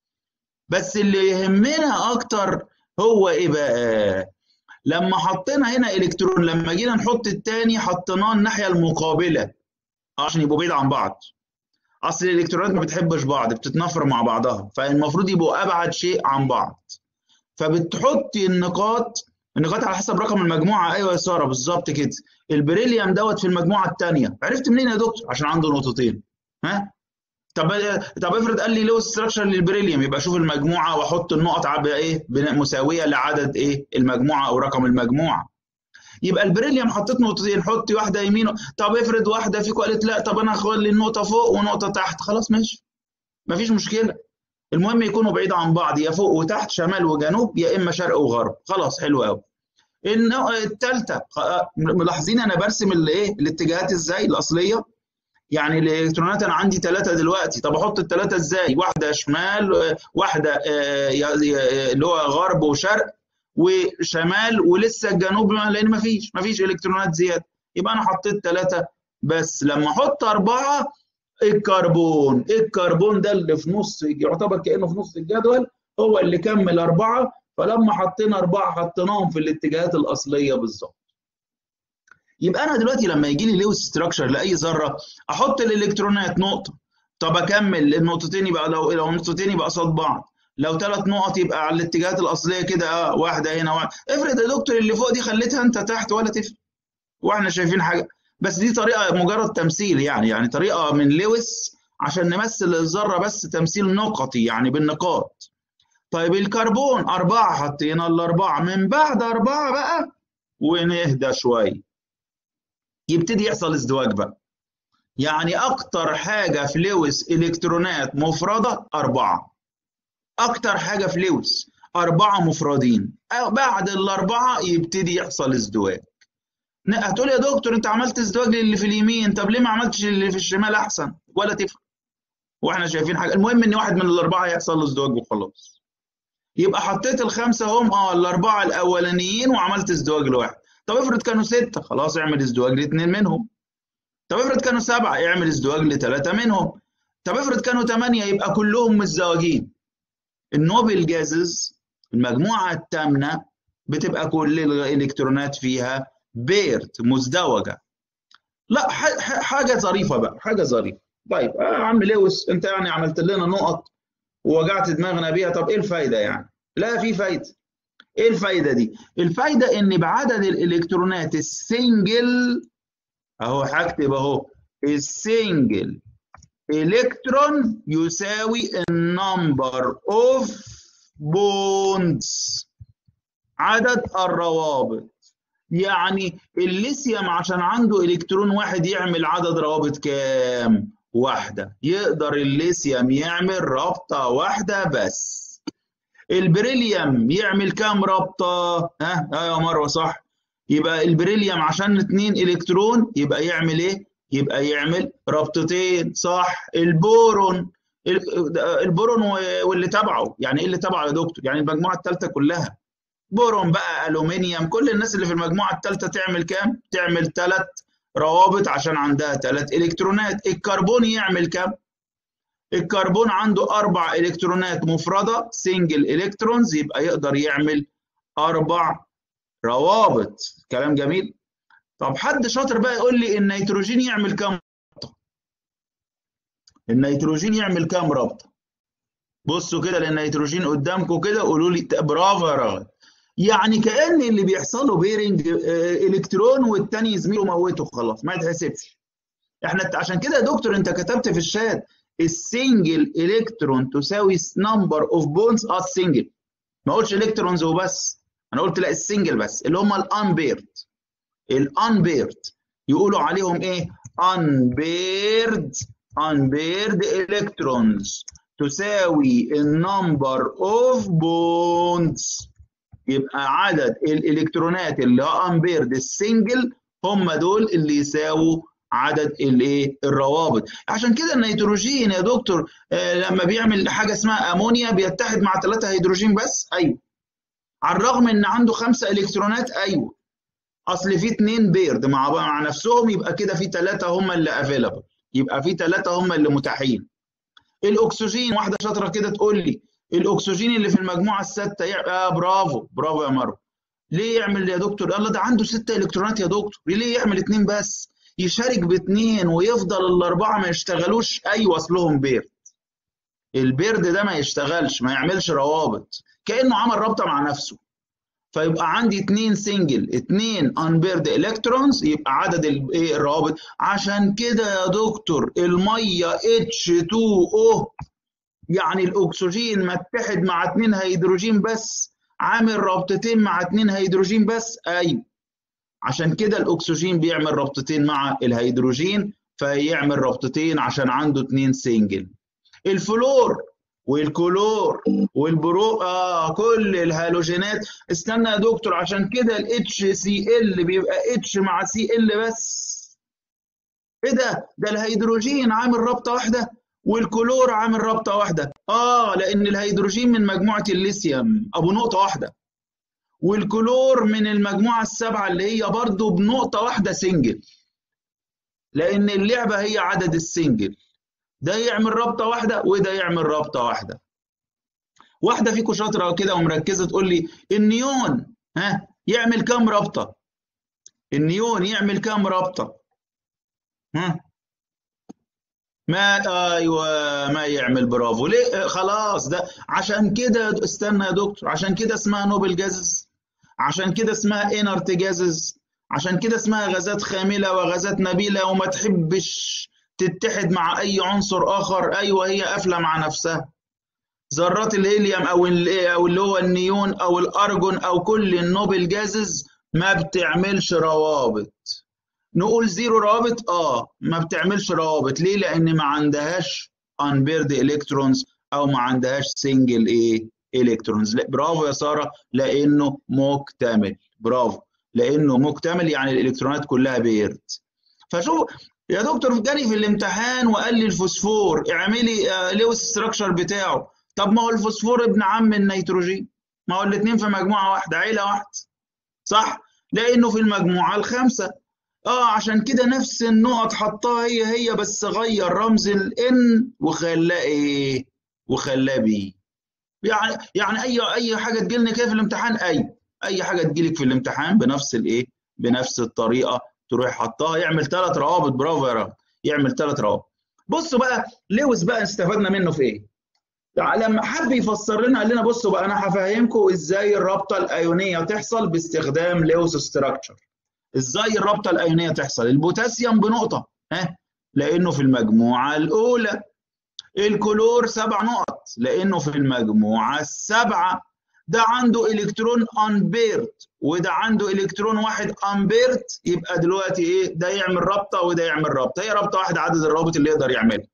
بس اللي يهمنا اكتر هو ايه بقى لما حطينا هنا الكترون لما جينا نحط الثاني حطيناه الناحيه المقابله عشان يبقوا بعيد عن بعض اصل الالكترونات ما بتحبش بعض بتتنافر مع بعضها فالمفروض يبقوا ابعد شيء عن بعض فبتحطي النقاط النقاط على حسب رقم المجموعه ايوه يا ساره بالظبط كده البريليوم دوت في المجموعه الثانيه عرفت منين يا دكتور عشان عنده نقطتين ها طب طب افرض قال لي لو ستراكشر للبريليوم يبقى اشوف المجموعه واحط النقط على ايه مساويه لعدد ايه المجموعه او رقم المجموعه يبقى البريليوم حطيت نقطتين حطي واحده يمين طب افرض واحده فيكم قالت لا طب انا هخلي النقطه فوق ونقطه تحت خلاص ماشي مفيش مشكله المهم يكونوا بعيد عن بعض يا فوق وتحت شمال وجنوب يا اما شرق وغرب خلاص حلو قوي الثالثه ملاحظين انا برسم الايه الاتجاهات ازاي الاصليه يعني الالكترونات انا عندي ثلاثه دلوقتي طب احط الثلاثه ازاي واحده شمال واحده اللي هو غرب وشرق وشمال ولسه الجنوب لان ما فيش ما فيش الكترونات زياده يبقى انا حطيت ثلاثه بس لما احط اربعه الكربون الكربون ده اللي في نص يعتبر كانه في نص الجدول هو اللي كمل اربعه فلما حطينا اربعه حطيناهم في الاتجاهات الاصليه بالظبط يبقى انا دلوقتي لما يجي لي لويس ستراكشر لاي ذره احط الالكترونات نقطه طب اكمل النقطتين يبقى لو لو نقطتين يبقى قصاد بعض لو ثلاث نقط يبقى على الاتجاهات الاصليه كده اه واحده هنا واحده افرض يا دكتور اللي فوق دي خليتها انت تحت ولا تفرق واحنا شايفين حاجه بس دي طريقه مجرد تمثيل يعني يعني طريقه من لويس عشان نمثل الذره بس تمثيل نقطي يعني بالنقاط طيب الكربون أربعة حطينا الأربعة من بعد أربعة بقى ونهدى شوية يبتدي يحصل ازدواج بقى يعني أكتر حاجة في لويس إلكترونات مفردة أربعة أكتر حاجة في لويس أربعة مفردين بعد الأربعة يبتدي يحصل ازدواج هتقول يا دكتور أنت عملت ازدواج للي في اليمين طب ليه ما عملتش اللي في الشمال أحسن ولا تفرق واحنا شايفين حاجة المهم إن واحد من الأربعة يحصل له ازدواج وخلاص يبقى حطيت الخمسة هم اه الأربعة الأولانيين وعملت ازدواج لواحد طب افرض كانوا ستة خلاص اعمل ازدواج لاثنين منهم طب افرض كانوا سبعة اعمل ازدواج لثلاثة منهم طب افرض كانوا ثمانية يبقى كلهم متزوجين النوبل جازز المجموعة الثامنة بتبقى كل الإلكترونات فيها بيرت مزدوجة لا حاجة ظريفة بقى حاجة ظريفة طيب يا آه عم لويس انت يعني عملت لنا نقط ووجعت دماغنا بيها طب ايه الفايدة يعني لا في فايدة ايه الفايدة دي الفايدة ان بعدد الالكترونات السنجل اهو هكتب اهو السنجل الكترون يساوي النمبر اوف بوندز عدد الروابط يعني الليثيوم عشان عنده الكترون واحد يعمل عدد روابط كام واحده يقدر الليثيوم يعمل رابطه واحده بس البريليوم يعمل كام رابطه ها ها يا مروه صح يبقى البريليوم عشان اتنين الكترون يبقى يعمل ايه يبقى يعمل رابطتين صح البورون البورون واللي تبعه يعني ايه اللي تبعه يا دكتور يعني المجموعه الثالثه كلها بورون بقى الومنيوم كل الناس اللي في المجموعه الثالثه تعمل كام تعمل ثلاث روابط عشان عندها ثلاث الكترونات الكربون يعمل كام الكربون عنده اربع الكترونات مفرده سنجل الكترونز يبقى يقدر يعمل اربع روابط كلام جميل طب حد شاطر بقى يقول لي النيتروجين يعمل كام النيتروجين يعمل كام رابطه بصوا كده للنيتروجين قدامكم كده قولوا لي برافو يا رغد يعني كان اللي بيحصل له بيرنج الكترون والتاني زميله موته خلاص ما يتحسبش احنا عشان كده يا دكتور انت كتبت في الشات السنجل الكترون تساوي نمبر اوف بونز اه السنجل ما قلتش الكترونز وبس انا قلت لا السنجل بس اللي هم الانبيرد الانبيرد يقولوا عليهم ايه unpaired unpaired electrons تساوي النمبر اوف بونز يبقى عدد الالكترونات اللي هو unpaired السنجل هم دول اللي يساووا عدد الايه الروابط عشان كده النيتروجين يا دكتور آه لما بيعمل حاجه اسمها امونيا بيتحد مع ثلاثه هيدروجين بس ايوه على الرغم ان عنده خمسه الكترونات ايوه اصل في اثنين بيرد مع مع نفسهم يبقى كده في ثلاثه هم اللي افيلابل يبقى في ثلاثه هم اللي متاحين الاكسجين واحده شاطره كده تقول لي الاكسجين اللي في المجموعه السادسه يع... آه برافو برافو يا مروه ليه يعمل يا دكتور الله ده عنده ستة الكترونات يا دكتور ليه يعمل اثنين بس يشارك باثنين ويفضل الاربعه ما يشتغلوش ايوه اصلهم بيرد البيرد ده ما يشتغلش ما يعملش روابط كانه عمل رابطه مع نفسه فيبقى عندي اثنين سنجل اثنين انبيرد الكترونز يبقى عدد الايه الروابط عشان كده يا دكتور الميه H2O يعني الاكسجين متحد مع اثنين هيدروجين بس عامل رابطتين مع اثنين هيدروجين بس ايوه عشان كده الاكسجين بيعمل رابطتين مع الهيدروجين فيعمل رابطتين عشان عنده اثنين سنجل الفلور والكلور والبرو اه كل الهالوجينات استنى يا دكتور عشان كده الاتش سي ال بيبقى اتش مع سي ال بس ايه ده ده الهيدروجين عامل رابطه واحده والكلور عامل رابطه واحده اه لان الهيدروجين من مجموعه الليثيوم ابو نقطه واحده والكلور من المجموعه السبعه اللي هي برضو بنقطه واحده سنجل لان اللعبه هي عدد السنجل ده يعمل رابطه واحده وده يعمل رابطه واحده واحده فيكم شاطره كده ومركزه تقول لي النيون ها يعمل كام رابطه النيون يعمل كام رابطه ها ما ايوه ما يعمل برافو ليه خلاص ده عشان كده استنى يا دكتور عشان كده اسمها نوبل جازز عشان كده اسمها انرت جازز عشان كده اسمها غازات خامله وغازات نبيله وما تحبش تتحد مع اي عنصر اخر ايوه هي قافله مع نفسها ذرات الهيليوم او او اللي هو النيون او الارجون او كل النوبل جازز ما بتعملش روابط نقول زيرو روابط اه ما بتعملش روابط ليه لان ما عندهاش انبيرد الكترونز او ما عندهاش سنجل ايه الكترونز برافو يا ساره لانه مكتمل برافو لانه مكتمل يعني الالكترونات كلها بيرد فشوف يا دكتور جالي في الامتحان وقال لي الفوسفور اعملي آه لويس ستراكشر بتاعه طب ما هو الفوسفور ابن عم النيتروجين ما هو الاثنين في مجموعه واحده عيله واحده صح لانه في المجموعه الخامسه اه عشان كده نفس النقط حطها هي هي بس غير رمز الان وخلاه ايه وخلاه بي يعني يعني اي اي حاجه تجيلنا كده في الامتحان اي اي حاجه تجيلك في الامتحان بنفس الايه بنفس الطريقه تروح حطها يعمل ثلاث روابط برافو يا رب يعمل ثلاث روابط بصوا بقى لويس بقى استفدنا منه في ايه يعني لما حب يفسر لنا قال لنا بصوا بقى انا هفهمكم ازاي الرابطه الايونيه تحصل باستخدام لويس ستراكشر ازاي الرابطه الايونيه تحصل البوتاسيوم بنقطه ها لانه في المجموعه الاولى الكلور سبع نقط لانه في المجموعه السبعه ده عنده الكترون انبيرد وده عنده الكترون واحد انبيرد يبقى دلوقتي ايه ده يعمل رابطه وده يعمل رابطه هي رابطه واحده عدد الروابط اللي يقدر يعملها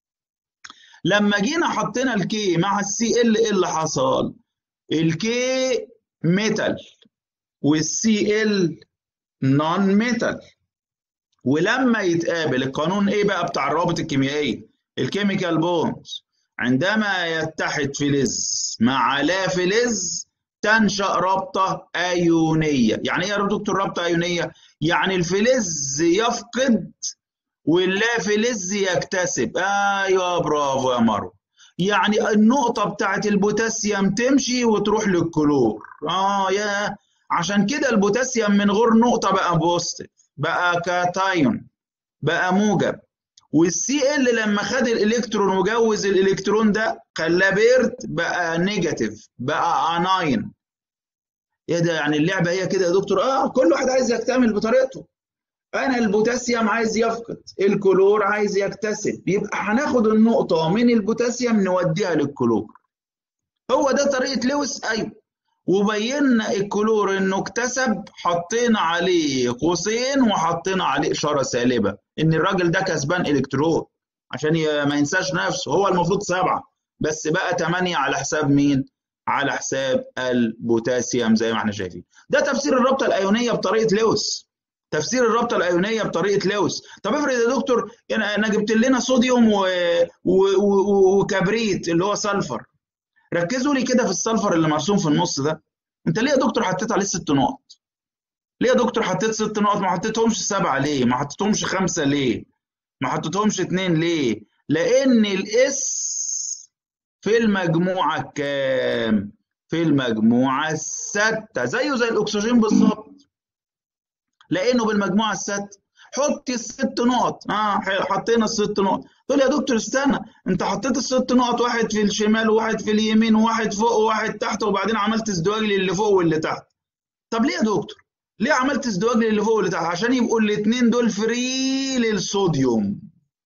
لما جينا حطينا الكي مع السي ال ايه اللي حصل الكي ميتال والسي ال نون ميتال ولما يتقابل القانون ايه بقى بتاع الروابط الكيميائيه الكيميكال بونز عندما يتحد فلز مع لا فلز تنشا رابطه ايونيه يعني ايه يا دكتور رابطه ايونيه يعني الفلز يفقد واللا فلز يكتسب ايوه برافو يا مارو يعني النقطه بتاعت البوتاسيوم تمشي وتروح للكلور اه يا عشان كده البوتاسيوم من غير نقطه بقى بوزيتيف بقى كاتايون بقى موجب والسي ال لما خد الالكترون وجوز الالكترون ده خلاه بيرد بقى نيجاتيف بقى اناين ايه ده يعني اللعبه هي كده يا دكتور اه كل واحد عايز يكتمل بطريقته انا البوتاسيوم عايز يفقد الكلور عايز يكتسب يبقى هناخد النقطه من البوتاسيوم نوديها للكلور هو ده طريقه لويس ايوه وبينا الكلور انه اكتسب حطينا عليه قوسين وحطينا عليه اشاره سالبه ان الراجل ده كسبان الكترون عشان ما ينساش نفسه هو المفروض سبعه بس بقى ثمانيه على حساب مين؟ على حساب البوتاسيوم زي ما احنا شايفين ده تفسير الرابطه الايونيه بطريقه لويس تفسير الرابطه الايونيه بطريقه لويس طب افرض يا دكتور يعني انا جبت لنا صوديوم و... و... و... وكبريت اللي هو سلفر ركزوا لي كده في السلفر اللي مرسوم في النص ده انت ليه يا دكتور حطيت عليه ست نقط ليه يا دكتور حطيت ست نقط ما حطيتهمش سبعه ليه ما حطيتهمش خمسه ليه ما حطيتهمش اتنين ليه لان الاس في المجموعه كام في المجموعه السادسه زيه زي الاكسجين بالظبط لانه بالمجموعه السادسه حط الست نقط اه حطينا الست نقط تقول يا دكتور استنى انت حطيت الست نقط واحد في الشمال وواحد في اليمين وواحد فوق وواحد تحت وبعدين عملت ازدواج للي فوق واللي تحت طب ليه يا دكتور ليه عملت ازدواج للي فوق واللي تحت عشان يبقوا الاثنين دول فري للصوديوم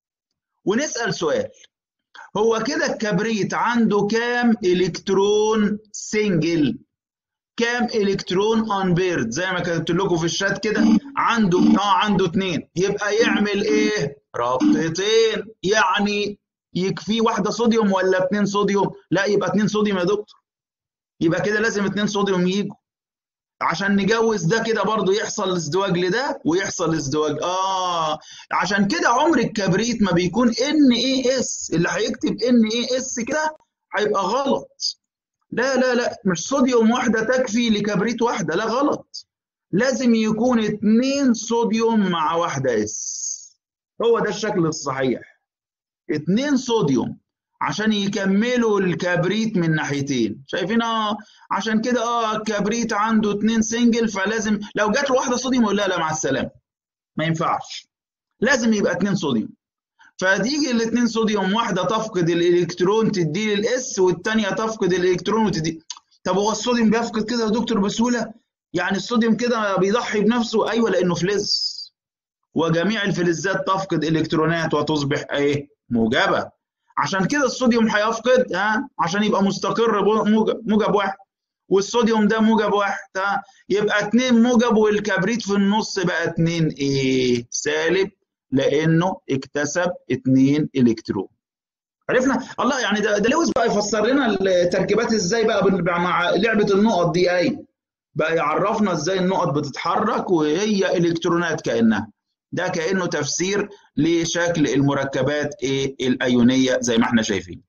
ونسال سؤال هو كده الكبريت عنده كام الكترون سنجل كام الكترون ان بيرد زي ما كتبت لكم في الشات كده عنده اه عنده اثنين يبقى يعمل ايه رابطتين يعني يكفي واحده صوديوم ولا اثنين صوديوم لا يبقى اثنين صوديوم يا دكتور يبقى كده لازم اثنين صوديوم يجوا عشان نجوز ده كده برضه يحصل ازدواج لده ويحصل ازدواج اه عشان كده عمر الكبريت ما بيكون ان اي اس اللي هيكتب ان اي اس كده هيبقى غلط لا لا لا مش صوديوم واحدة تكفي لكبريت واحدة لا غلط لازم يكون اتنين صوديوم مع واحدة اس هو ده الشكل الصحيح اتنين صوديوم عشان يكملوا الكبريت من ناحيتين شايفين اه عشان كده اه الكبريت عنده اتنين سنجل فلازم لو جات له واحده صوديوم يقول لا لا مع السلامه ما ينفعش لازم يبقى اتنين صوديوم فتيجي الاثنين صوديوم واحده تفقد الالكترون تدي الاس والثانيه تفقد الالكترون وتدي طب هو الصوديوم بيفقد كده يا دكتور بسهوله يعني الصوديوم كده بيضحي بنفسه ايوه لانه فلز وجميع الفلزات تفقد الكترونات وتصبح ايه موجبه عشان كده الصوديوم هيفقد ها عشان يبقى مستقر موجب, موجب واحد والصوديوم ده موجب واحد ها يبقى اتنين موجب والكبريت في النص بقى اتنين ايه سالب لانه اكتسب اتنين الكترون عرفنا الله يعني ده, ده لويس بقى يفسر لنا التركيبات ازاي بقى مع لعبه النقط دي اي بقى يعرفنا ازاي النقط بتتحرك وهي الكترونات كانها ده كانه تفسير لشكل المركبات ايه الايونيه زي ما احنا شايفين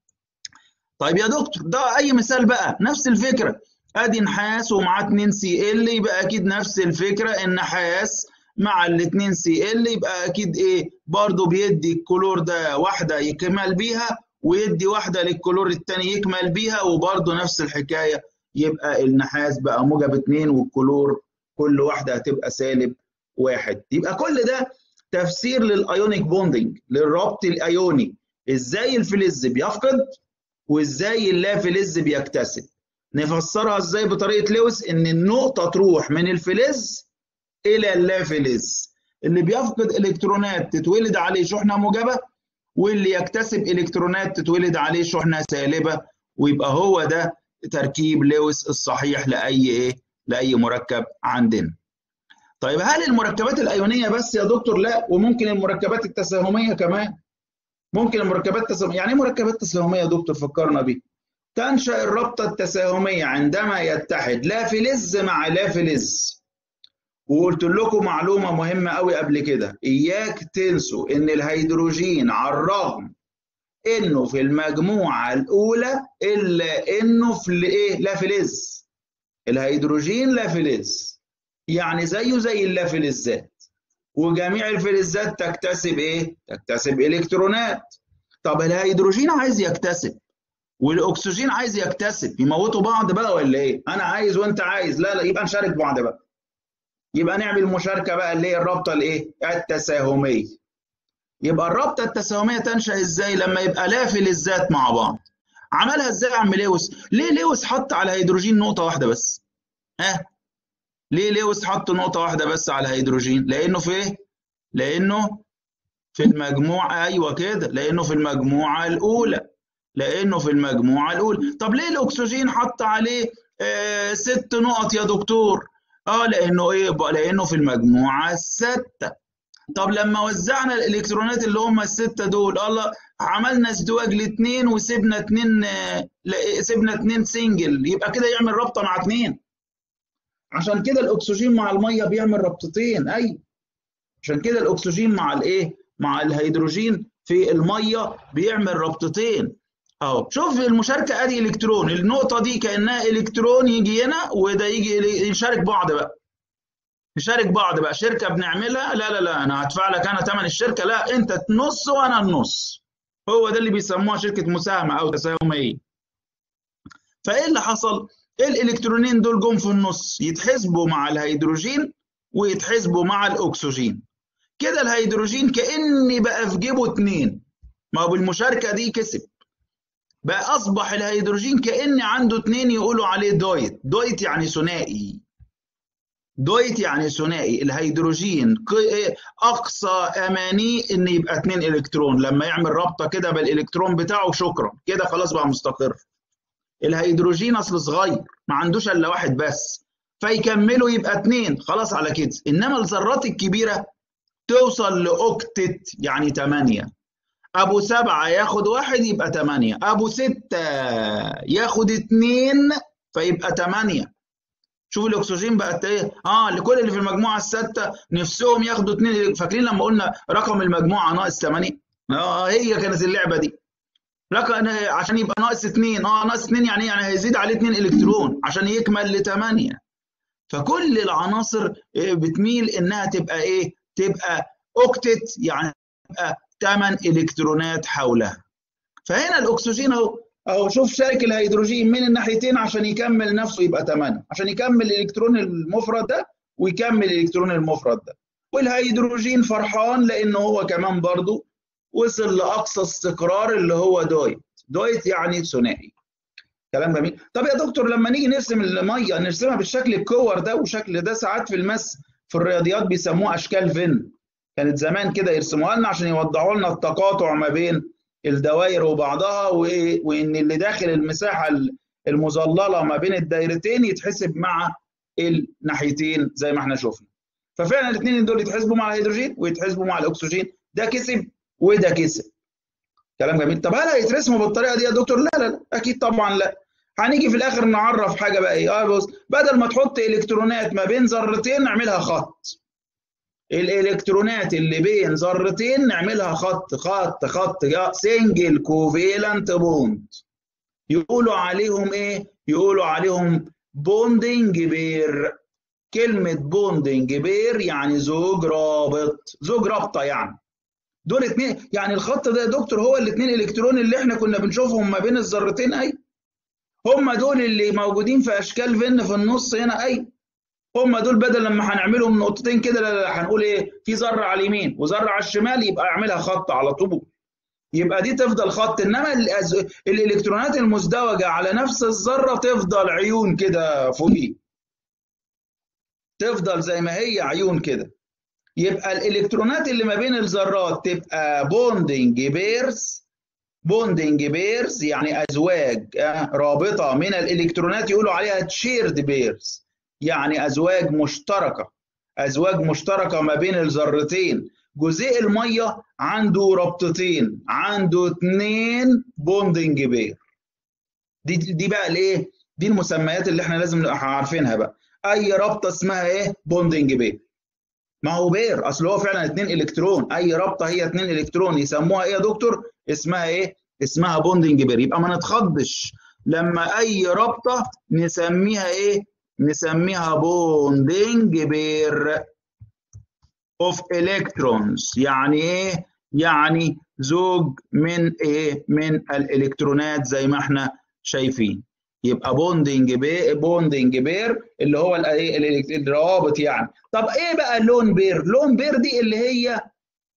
طيب يا دكتور ده اي مثال بقى نفس الفكره ادي نحاس ومعاه 2 سي ال يبقى اكيد نفس الفكره النحاس مع الاثنين سي ال يبقى اكيد ايه برضه بيدي الكلور ده واحده يكمل بيها ويدي واحده للكلور الثاني يكمل بيها وبرضه نفس الحكايه يبقى النحاس بقى موجب 2 والكلور كل واحده هتبقى سالب واحد يبقى كل ده تفسير للايونيك بوندنج للربط الايوني ازاي الفلز بيفقد وازاي اللافلز بيكتسب نفسرها ازاي بطريقه لويس ان النقطه تروح من الفلز الى اللافلز اللي بيفقد الكترونات تتولد عليه شحنه موجبه واللي يكتسب الكترونات تتولد عليه شحنه سالبه ويبقى هو ده تركيب لويس الصحيح لاي ايه لاي مركب عندنا طيب هل المركبات الايونيه بس يا دكتور لا وممكن المركبات التساهميه كمان ممكن المركبات التساهميه يعني ايه مركبات تساهميه يا دكتور فكرنا بيه تنشا الرابطه التساهميه عندما يتحد لا فلز مع لا فلز وقلت لكم معلومه مهمه قوي قبل كده اياك تنسوا ان الهيدروجين على الرغم انه في المجموعه الاولى الا انه في الايه لا فلز الهيدروجين لا فلز يعني زيه زي اللافلزات وجميع الفلزات تكتسب ايه؟ تكتسب الكترونات طب الهيدروجين عايز يكتسب والاكسجين عايز يكتسب يموتوا بعض بقى ولا ايه؟ انا عايز وانت عايز لا لا يبقى نشارك بعض بقى يبقى نعمل مشاركه بقى اللي هي الرابطه الايه؟ التساهميه يبقى الرابطه التساهميه تنشا ازاي لما يبقى لافل الذات مع بعض عملها ازاي يا عم لويس ليه لويس حط على الهيدروجين نقطه واحده بس ها ليه لويس حط نقطه واحده بس على الهيدروجين لانه في ايه لانه في المجموعه ايوه كده لانه في المجموعه الاولى لانه في المجموعه الاولى طب ليه الاكسجين حط عليه آه ست نقط يا دكتور اه لانه ايه لانه في المجموعه السته طب لما وزعنا الالكترونات اللي هم السته دول الله عملنا ازدواج لاثنين وسيبنا اثنين آه سيبنا اثنين سنجل يبقى كده يعمل رابطه مع اثنين عشان كده الاكسجين مع الميه بيعمل رابطتين ايوه عشان كده الاكسجين مع الايه مع الهيدروجين في الميه بيعمل رابطتين اهو شوف المشاركه ادي الكترون النقطه دي كانها الكترون يجي هنا وده يجي يشارك بعض بقى نشارك بعض بقى شركه بنعملها لا لا لا انا هدفع لك انا ثمن الشركه لا انت النص وانا النص هو ده اللي بيسموها شركه مساهمه او تساهميه فايه اللي حصل الالكترونين دول جم في النص يتحسبوا مع الهيدروجين ويتحسبوا مع الاكسجين كده الهيدروجين كاني بقى في جيبه اتنين ما هو بالمشاركه دي كسب بقى اصبح الهيدروجين كان عنده اتنين يقولوا عليه دويت دويت يعني ثنائي دويت يعني ثنائي الهيدروجين اقصى امانيه ان يبقى اتنين الكترون لما يعمل رابطه كده بالالكترون بتاعه شكرا كده خلاص بقى مستقر الهيدروجين اصل صغير ما عندوش الا واحد بس فيكملوا يبقى اتنين خلاص على كده انما الذرات الكبيره توصل لاوكتت يعني 8 ابو سبعة ياخد واحد يبقى 8 ابو ستة ياخد اتنين فيبقى 8 شوف الاكسجين بقت ايه اه لكل اللي في المجموعه السادسه نفسهم ياخدوا اتنين فاكرين لما قلنا رقم المجموعه ناقص 8 اه هي كانت اللعبه دي رقم عشان يبقى ناقص 2 اه ناقص 2 يعني يعني هيزيد عليه 2 الكترون عشان يكمل ل 8 فكل العناصر بتميل انها تبقى ايه تبقى اوكتت يعني تبقى 8 الكترونات حولها فهنا الاكسجين اهو اهو شوف شارك الهيدروجين من الناحيتين عشان يكمل نفسه يبقى 8 عشان يكمل الالكترون المفرد ده ويكمل الالكترون المفرد ده والهيدروجين فرحان لانه هو كمان برضه وصل لاقصى استقرار اللي هو دويت دويت يعني ثنائي كلام جميل طب يا دكتور لما نيجي نرسم الميه نرسمها بالشكل الكور ده وشكل ده ساعات في المس في الرياضيات بيسموها اشكال فين كانت زمان كده يرسموها لنا عشان يوضحوا لنا التقاطع ما بين الدوائر وبعضها وان اللي داخل المساحه المظلله ما بين الدايرتين يتحسب مع الناحيتين زي ما احنا شفنا ففعلا الاثنين دول يتحسبوا مع الهيدروجين ويتحسبوا مع الاكسجين ده كسب وده كسب كلام جميل طب هل هيترسموا بالطريقه دي يا دكتور لا لا لا اكيد طبعا لا هنيجي في الاخر نعرف حاجه بقى ايه اه بص بدل ما تحط الكترونات ما بين ذرتين نعملها خط الالكترونات اللي بين ذرتين نعملها خط خط خط سنجل كوفيلنت بوند يقولوا عليهم ايه يقولوا عليهم بوندنج بير كلمة بوندنج بير يعني زوج رابط زوج رابطة يعني دول اتنين يعني الخط ده يا دكتور هو الاثنين الكترون اللي احنا كنا بنشوفهم ما بين الذرتين اي هم دول اللي موجودين في اشكال فين في النص هنا اي هم دول بدل لما هنعملهم نقطتين كده لا لا هنقول ايه في ذره على اليمين وذره على الشمال يبقى اعملها خط على طول يبقى دي تفضل خط انما الالكترونات المزدوجه على نفس الذره تفضل عيون كده فوقيه تفضل زي ما هي عيون كده يبقى الالكترونات اللي ما بين الذرات تبقى بوندنج بيرز بوندنج بيرز يعني ازواج رابطه من الالكترونات يقولوا عليها تشيرد بيرز يعني ازواج مشتركه ازواج مشتركه ما بين الذرتين جزيء الميه عنده رابطتين عنده اثنين بوندنج بير دي دي بقى الايه دي المسميات اللي احنا لازم نبقى عارفينها بقى اي رابطه اسمها ايه بوندنج بير ما هو بير اصل هو فعلا اثنين الكترون اي رابطه هي اثنين الكترون يسموها ايه يا دكتور اسمها ايه اسمها بوندنج بير يبقى ما نتخضش لما اي رابطه نسميها ايه نسميها بوندنج بير اوف الكترونز يعني ايه يعني زوج من ايه من الالكترونات زي ما احنا شايفين يبقى بوندنج بي بوندنج بير اللي هو الروابط يعني طب ايه بقى اللون بير لون بير دي اللي هي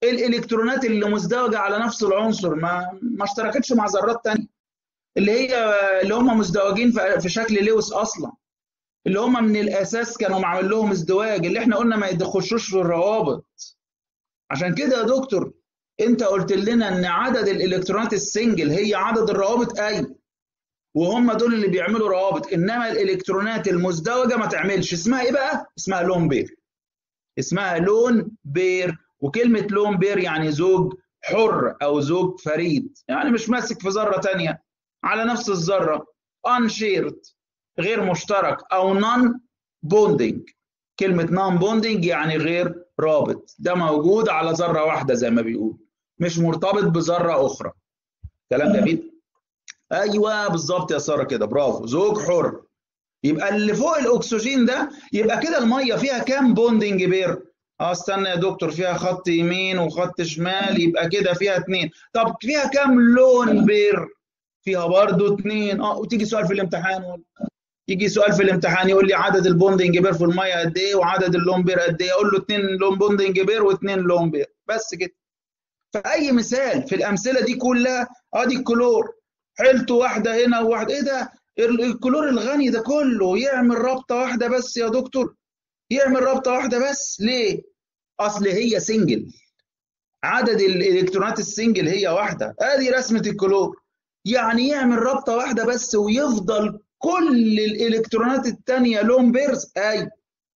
الالكترونات اللي مزدوجه على نفس العنصر ما ما اشتركتش مع ذرات ثانيه اللي هي اللي هم مزدوجين في شكل لويس اصلا اللي هم من الاساس كانوا معمول لهم ازدواج اللي احنا قلنا ما يخشوش في الروابط عشان كده يا دكتور انت قلت لنا ان عدد الالكترونات السنجل هي عدد الروابط اي وهم دول اللي بيعملوا روابط انما الالكترونات المزدوجه ما تعملش اسمها ايه بقى اسمها لون بير اسمها لون بير وكلمه لون بير يعني زوج حر او زوج فريد يعني مش ماسك في ذره ثانيه على نفس الذره unshiered غير مشترك او نون بوندنج كلمه نون بوندنج يعني غير رابط ده موجود على ذره واحده زي ما بيقول مش مرتبط بذره اخرى كلام جميل ايوه بالظبط يا ساره كده برافو زوج حر يبقى اللي فوق الاكسجين ده يبقى كده الميه فيها كام بوندنج بير اه استنى يا دكتور فيها خط يمين وخط شمال يبقى كده فيها اثنين طب فيها كام لون بير فيها برضو اثنين اه وتيجي سؤال في الامتحان يجي سؤال في الامتحان يقول لي عدد البوندنج بير في الميه قد ايه وعدد اللون بير قد ايه اقول له اثنين لون بوندنج بير واثنين لون بير بس كده فاي مثال في الامثله دي كلها ادي الكلور حيلته واحده هنا وواحده ايه ده الكلور الغني ده كله يعمل رابطه واحده بس يا دكتور يعمل رابطه واحده بس ليه اصل هي سنجل عدد الالكترونات السنجل هي واحده ادي رسمه الكلور يعني يعمل رابطه واحده بس ويفضل كل الالكترونات الثانيه لون بيرز اي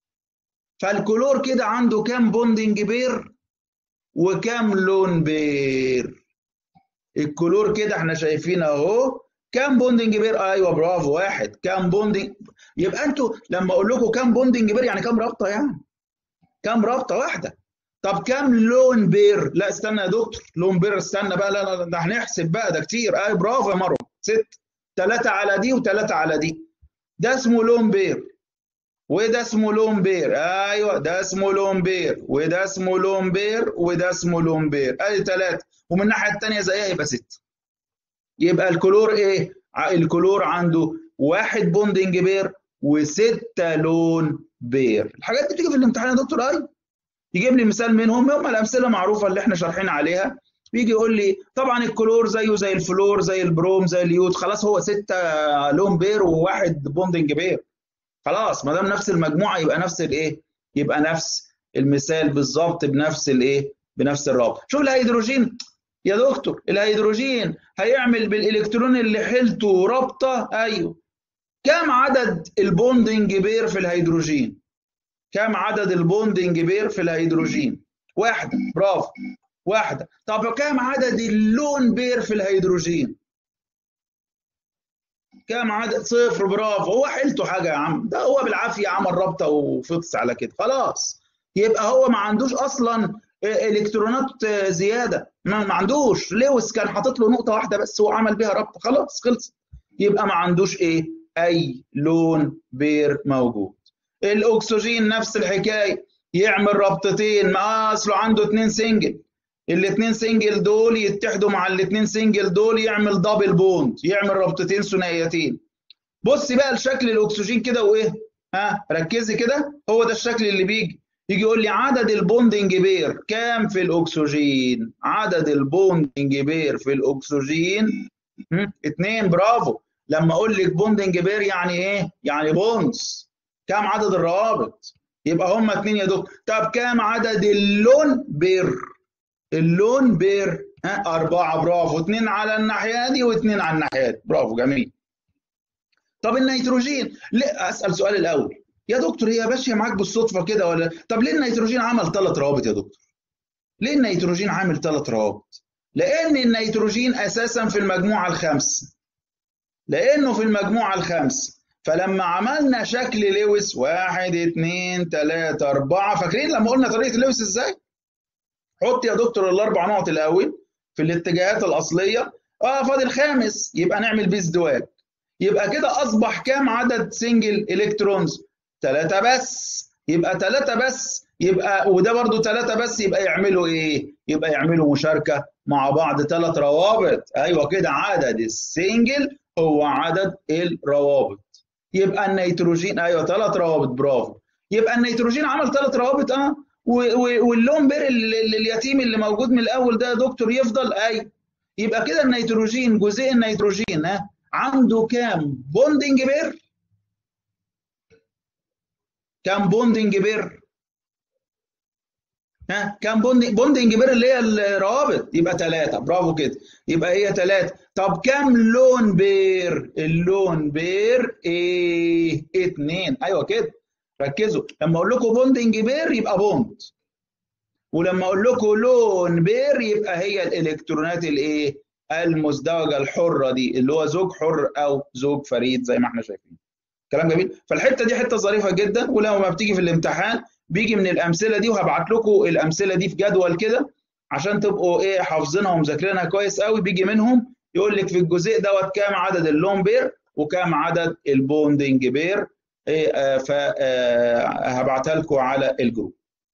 فالكلور كده عنده كام بوندنج بير وكام لون بير الكلور كده احنا شايفين اهو كام بوندنج بير ايوه برافو واحد كام بوندنج يبقى انتوا لما اقول لكم كام بوندنج بير يعني كام رابطه يعني كام رابطه واحده طب كام لون بير لا استنى يا دكتور لون بير استنى بقى لا لا ده هنحسب بقى ده كتير اي برافو يا مروه ست ثلاثة على دي وثلاثة على دي ده اسمه لون بير وده اسمه لون بير ايوه ده اسمه لون بير وده اسمه لون بير وده اسمه لون بير ادي ثلاثة ومن الناحية الثانية زيها يبقى ست يبقى الكلور ايه؟ الكلور عنده واحد بوندنج بير وستة لون بير الحاجات دي بتيجي في الامتحان يا دكتور ايوه يجيب لي مثال منهم هم الامثله معروفه اللي احنا شارحين عليها بيجي يقول لي طبعا الكلور زيه زي الفلور زي البروم زي اليود خلاص هو ستة لون بير وواحد بوندنج بير خلاص ما دام نفس المجموعه يبقى نفس الايه يبقى نفس المثال بالظبط بنفس الايه بنفس الرابط شوف الهيدروجين يا دكتور الهيدروجين هيعمل بالالكترون اللي حيلته رابطه ايوه كم عدد البوندنج بير في الهيدروجين كم عدد البوندنج بير في الهيدروجين واحده برافو واحده طب كم عدد اللون بير في الهيدروجين كم عدد صفر برافو هو حيلته حاجه يا عم ده هو بالعافيه عمل رابطه وفطس على كده خلاص يبقى هو ما عندوش اصلا الكترونات زياده ما عندوش لويس كان حاطط له نقطه واحده بس هو عمل بيها رابطه خلاص خلص يبقى ما عندوش ايه اي لون بير موجود الاكسجين نفس الحكايه يعمل رابطتين ما اصله عنده اثنين سنجل الاثنين سنجل دول يتحدوا مع الاثنين سنجل دول يعمل دبل بوند يعمل رابطتين ثنائيتين بصي بقى لشكل الاكسجين كده وايه ها ركزي كده هو ده الشكل اللي بيجي يجي يقول لي عدد البوندنج بير كام في الاكسجين عدد البوندنج بير في الاكسجين اثنين برافو لما اقول لك بوندنج بير يعني ايه يعني بونز كام عدد الروابط يبقى هم اثنين يا دكتور طب كام عدد اللون بير اللون بير ها أربعة برافو اثنين على الناحية دي واثنين على الناحية دي برافو جميل طب النيتروجين لا أسأل سؤال الأول يا دكتور هي ماشية معاك بالصدفة كده ولا طب ليه النيتروجين عمل ثلاث روابط يا دكتور؟ ليه النيتروجين عامل ثلاث روابط؟ لأن النيتروجين أساسا في المجموعة الخامسة لأنه في المجموعة الخامسة فلما عملنا شكل لويس واحد اثنين ثلاثة أربعة فاكرين لما قلنا طريقة لويس إزاي؟ حط يا دكتور الاربع نقط الاول في الاتجاهات الاصليه اه فاضل خامس يبقى نعمل بيه ازدواج يبقى كده اصبح كام عدد سنجل الكترونز ثلاثه بس يبقى ثلاثه بس يبقى وده برضو ثلاثه بس يبقى يعملوا ايه يبقى يعملوا مشاركه مع بعض ثلاث روابط ايوه كده عدد السنجل هو عدد الروابط يبقى النيتروجين ايوه ثلاث روابط برافو يبقى النيتروجين عمل ثلاث روابط اه واللون بير اليتيم اللي موجود من الاول ده يا دكتور يفضل اي يبقى كده النيتروجين جزيء النيتروجين ها عنده كام بوندنج بير كام بوندنج بير ها كام بوندنج بوندنج بير اللي هي الروابط يبقى ثلاثة برافو كده يبقى هي ثلاثة طب كام لون بير اللون بير ايه اتنين ايوه كده ركزوا لما اقول لكم بوندنج بير يبقى بوند ولما اقول لكم لون بير يبقى هي الالكترونات الايه المزدوجه الحره دي اللي هو زوج حر او زوج فريد زي ما احنا شايفين كلام جميل فالحته دي حته ظريفه جدا ولما بتيجي في الامتحان بيجي من الامثله دي وهبعت لكم الامثله دي في جدول كده عشان تبقوا ايه حافظينها ومذاكرينها كويس قوي بيجي منهم يقول لك في الجزء دوت كام عدد اللون بير وكام عدد البوندنج بير إيه فهبعتها لكم على الجروب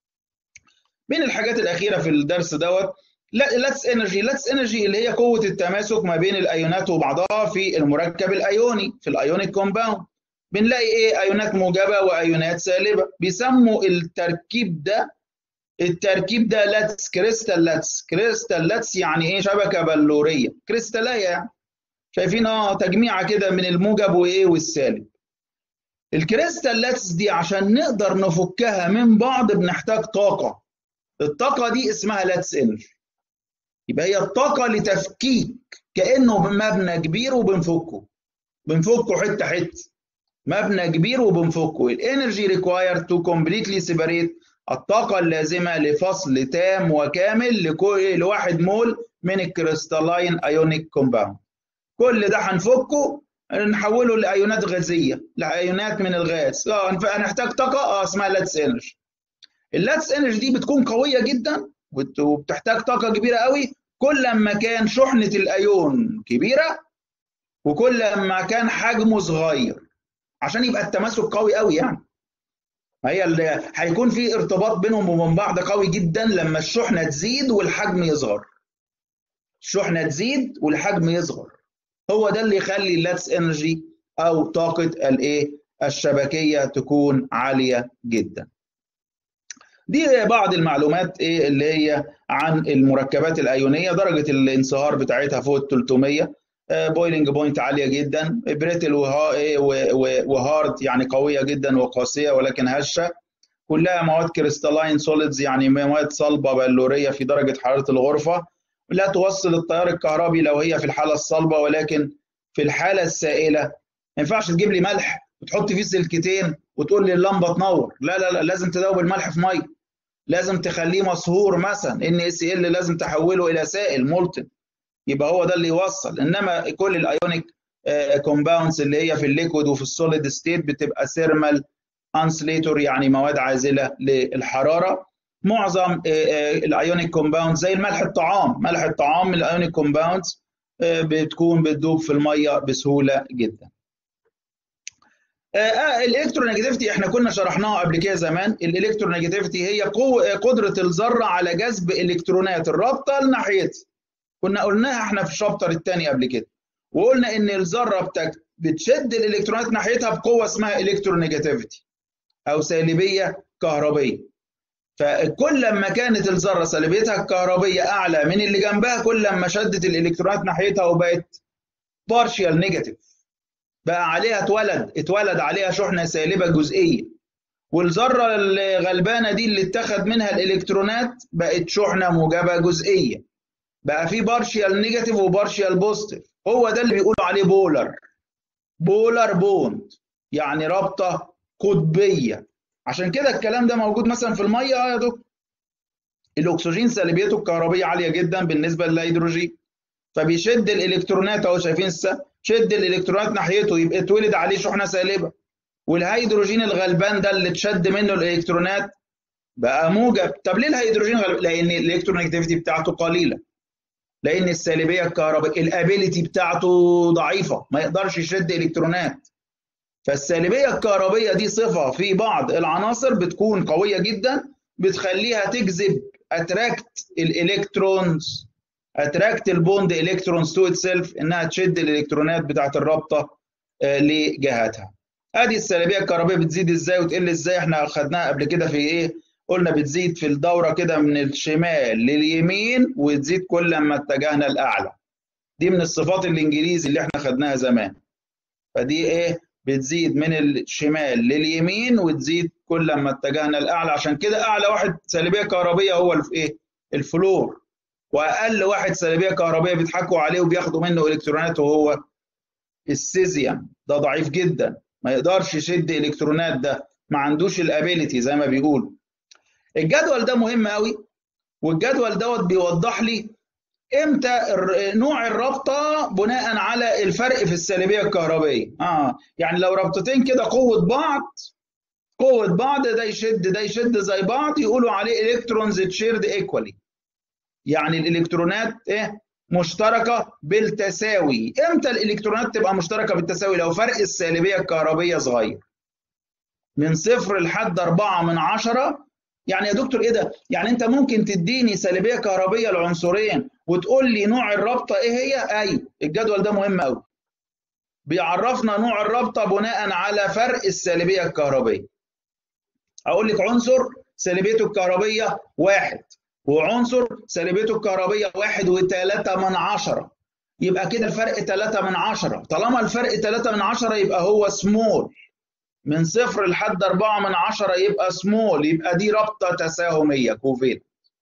من الحاجات الاخيره في الدرس دوت لاتس انرجي لاتس انرجي اللي هي قوه التماسك ما بين الايونات وبعضها في المركب الايوني في الايونيك كومباوند بنلاقي ايه ايونات موجبه وايونات سالبه بيسموا التركيب ده التركيب ده لاتس كريستال لاتس كريستال لاتس يعني ايه شبكه بلوريه كريستاليه يعني شايفين اه تجميعه كده من الموجب وايه والسالب الكريستال لاتس دي عشان نقدر نفكها من بعض بنحتاج طاقه الطاقه دي اسمها لاتس انرجي يبقى هي الطاقه لتفكيك كانه مبنى كبير وبنفكه بنفكه حته حته مبنى كبير وبنفكه الانرجي ريكواير تو كومبليتلي سيبريت الطاقة اللازمة لفصل تام وكامل لكل لواحد مول من الكريستالاين ايونيك كومباوند كل ده هنفكه نحوله لايونات غازية لايونات من الغاز اه هنحتاج طاقة اه اسمها لاتس انرجي اللاتس انرجي دي بتكون قوية جدا وبتحتاج طاقة كبيرة قوي كل ما كان شحنة الايون كبيرة وكل ما كان حجمه صغير عشان يبقى التماسك قوي قوي يعني هي اللي هيكون في ارتباط بينهم وبين بعض قوي جدا لما الشحنه تزيد والحجم يصغر الشحنه تزيد والحجم يصغر هو ده اللي يخلي اللاتس انرجي او طاقه الايه الشبكيه تكون عاليه جدا دي بعض المعلومات ايه اللي هي عن المركبات الايونيه درجه الانصهار بتاعتها فوق ال 300 بويلنج بوينت عاليه جدا بريتل وهارد يعني قويه جدا وقاسيه ولكن هشه كلها مواد كريستالاين سوليدز يعني مواد صلبه بلوريه في درجه حراره الغرفه لا توصل التيار الكهربي لو هي في الحاله الصلبه ولكن في الحاله السائله ما ينفعش تجيب لي ملح وتحط فيه سلكتين وتقول لي اللمبه تنور لا لا لا لازم تذوب الملح في ميه لازم تخليه مصهور مثلا ان اس ال لازم تحوله الى سائل مولتن يبقى هو ده اللي يوصل انما كل الايونيك كومباوندز اللي هي في الليكويد وفي السوليد ستيت بتبقى ثيرمال انسليتور يعني مواد عازله للحراره معظم الايونيك كومباوندز زي الملح الطعام ملح الطعام من الايونيك كومباوندز بتكون بتدوب في الميه بسهوله جدا الالكترونيجاتيفيتي احنا كنا شرحناها قبل كده زمان الالكترونيجاتيفيتي هي قدره الذره على جذب الكترونات الرابطه لناحيتها كنا قلناها احنا في الشابتر الثاني قبل كده وقلنا ان الذره بتشد الالكترونات ناحيتها بقوه اسمها الكترونيجاتيفيتي او سالبيه كهربيه فكل ما كانت الذره سالبيتها الكهربيه اعلى من اللي جنبها كل ما شدت الالكترونات ناحيتها وبقت بارشال نيجاتيف بقى عليها اتولد اتولد عليها شحنه سالبه جزئيه والذره الغلبانه دي اللي اتخذ منها الالكترونات بقت شحنه موجبه جزئيه بقى في بارشال نيجاتيف وبارشال بوزيتيف هو ده اللي بيقولوا عليه بولر بولر بوند يعني رابطه قطبيه عشان كده الكلام ده موجود مثلا في الميه اه يا دكتور الاكسجين سالبيته الكهربيه عاليه جدا بالنسبه للهيدروجين فبيشد الالكترونات اهو شايفين شد الالكترونات ناحيته يبقى اتولد عليه شحنه سالبه والهيدروجين الغلبان ده اللي اتشد منه الالكترونات بقى موجب طب ليه الهيدروجين غلبان لان الالكترونيجاتيفيتي بتاعته قليله لان السالبيه الكهربائيه الابيليتي بتاعته ضعيفه ما يقدرش يشد الكترونات فالسالبيه الكهربيه دي صفه في بعض العناصر بتكون قويه جدا بتخليها تجذب اتراكت الالكترونز اتراكت البوند الكترونز تو اتسيلف انها تشد الالكترونات بتاعت الرابطه لجهاتها ادي السالبيه الكهربائيه بتزيد ازاي وتقل ازاي احنا خدناها قبل كده في ايه قلنا بتزيد في الدوره كده من الشمال لليمين وتزيد كل ما اتجهنا الاعلى دي من الصفات الانجليزي اللي احنا خدناها زمان فدي ايه بتزيد من الشمال لليمين وتزيد كل ما اتجهنا الاعلى عشان كده اعلى واحد سالبيه كهربيه هو ايه الفلور واقل واحد سالبيه كهربيه بيضحكوا عليه وبياخدوا منه الكترونات وهو السيزيوم ده ضعيف جدا ما يقدرش يشد الكترونات ده ما عندوش الابيليتي زي ما بيقولوا الجدول ده مهم قوي والجدول دوت بيوضح لي امتى نوع الرابطه بناء على الفرق في السالبيه الكهربيه اه يعني لو رابطتين كده قوه بعض قوه بعض ده يشد ده يشد زي بعض يقولوا عليه الكترونز تشيرد ايكوالي يعني الالكترونات ايه مشتركه بالتساوي امتى الالكترونات تبقى مشتركه بالتساوي لو فرق السالبيه الكهربيه صغير من صفر لحد أربعة من عشرة يعني يا دكتور ايه ده؟ يعني انت ممكن تديني سالبيه كهربيه لعنصرين وتقول لي نوع الرابطه ايه هي؟ اي الجدول ده مهم قوي. بيعرفنا نوع الرابطه بناء على فرق السالبيه الكهربيه. اقول لك عنصر سالبيته الكهربيه واحد وعنصر سالبيته الكهربيه واحد وثلاثة من عشرة يبقى كده الفرق ثلاثة من عشرة طالما الفرق ثلاثة من عشرة يبقى هو سمول من صفر لحد أربعة من عشرة يبقى سمول يبقى دي رابطة تساهمية كوفيلنت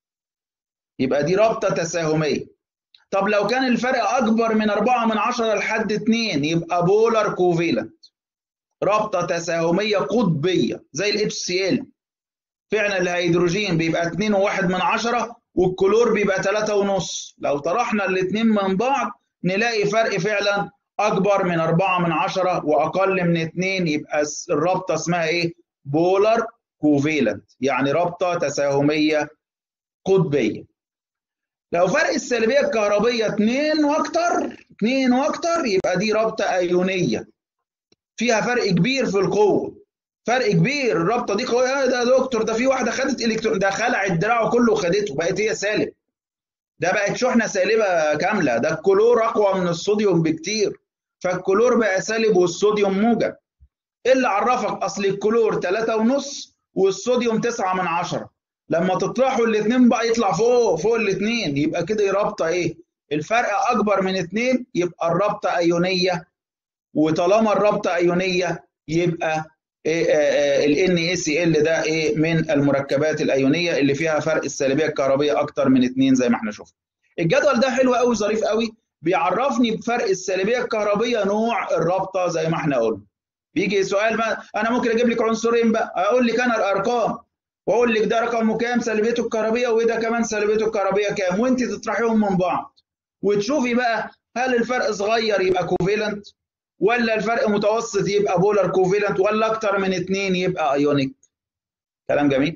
يبقى دي رابطة تساهمية طب لو كان الفرق أكبر من أربعة من عشرة لحد اتنين يبقى بولار كوفيلنت رابطة تساهمية قطبية زي ال HCl فعلا الهيدروجين بيبقى اتنين وواحد من عشرة والكلور بيبقى تلاتة ونص لو طرحنا الاتنين من بعض نلاقي فرق فعلا اكبر من 4 من 10 واقل من 2 يبقى الرابطه اسمها ايه بولار كوفيلنت يعني رابطه تساهميه قطبيه لو فرق السالبيه الكهربيه 2 واكتر 2 واكتر يبقى دي رابطه ايونيه فيها فرق كبير في القوه فرق كبير الرابطه دي قويه ده يا دكتور ده في واحده خدت الكترون ده خلعت دراعه كله وخدته بقت هي سالب ده بقت شحنه سالبه كامله ده الكلور اقوى من الصوديوم بكتير فالكلور بقى سالب والصوديوم موجب ايه اللي عرفك اصل الكلور 3 ونص والصوديوم 9 من 10 لما تطرحوا الاثنين بقى يطلع فوق فوق الاثنين يبقى كده رابطه ايه الفرق اكبر من اثنين يبقى الرابطه ايونيه وطالما الرابطه ايونيه يبقى ال NaCl ده ايه من المركبات الايونيه اللي فيها فرق السالبيه الكهربيه اكتر من اثنين زي ما احنا شفنا الجدول ده حلو قوي ظريف قوي بيعرفني بفرق السالبيه الكهربيه نوع الرابطه زي ما احنا قلنا بيجي سؤال ما انا ممكن اجيب لك عنصرين بقى اقول لك انا الارقام واقول لك ده رقمه كام سالبيته الكهربيه وده كمان سالبيته الكهربيه كام وانت تطرحيهم من بعض وتشوفي بقى هل الفرق صغير يبقى كوفيلنت ولا الفرق متوسط يبقى بولار كوفيلنت ولا اكتر من اثنين يبقى ايونيك كلام جميل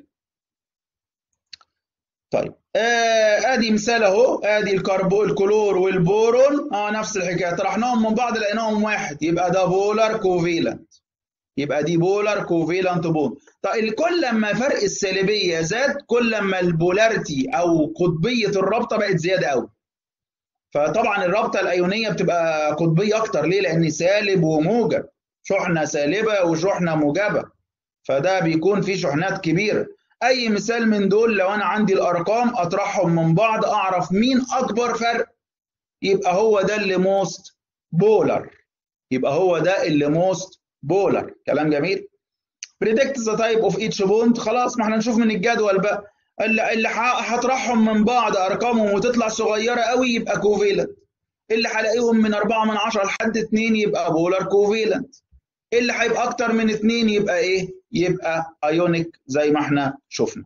طيب آه ادي مثال اهو ادي الكربو الكلور والبورون اه نفس الحكايه طرحناهم من بعض لقيناهم واحد يبقى ده بولار كوفيلنت يبقى دي بولار كوفيلنت بون طيب كل ما فرق السالبيه زاد كل ما البولاريتي او قطبيه الرابطه بقت زياده قوي فطبعا الرابطه الايونيه بتبقى قطبيه اكتر ليه لان سالب وموجب شحنه سالبه وشحنه موجبه فده بيكون فيه شحنات كبيره اي مثال من دول لو انا عندي الارقام اطرحهم من بعض اعرف مين اكبر فرق يبقى هو ده اللي موست بولر يبقى هو ده اللي موست بولر كلام جميل بريدكت ذا تايب اوف ايتش بوند خلاص ما احنا نشوف من الجدول بقى اللي اللي هطرحهم من بعض ارقامهم وتطلع صغيره قوي يبقى كوفيلنت اللي هلاقيهم من 4 من 10 لحد 2 يبقى بولر كوفيلنت اللي هيبقى اكتر من 2 يبقى ايه يبقى ايونيك زي ما احنا شفنا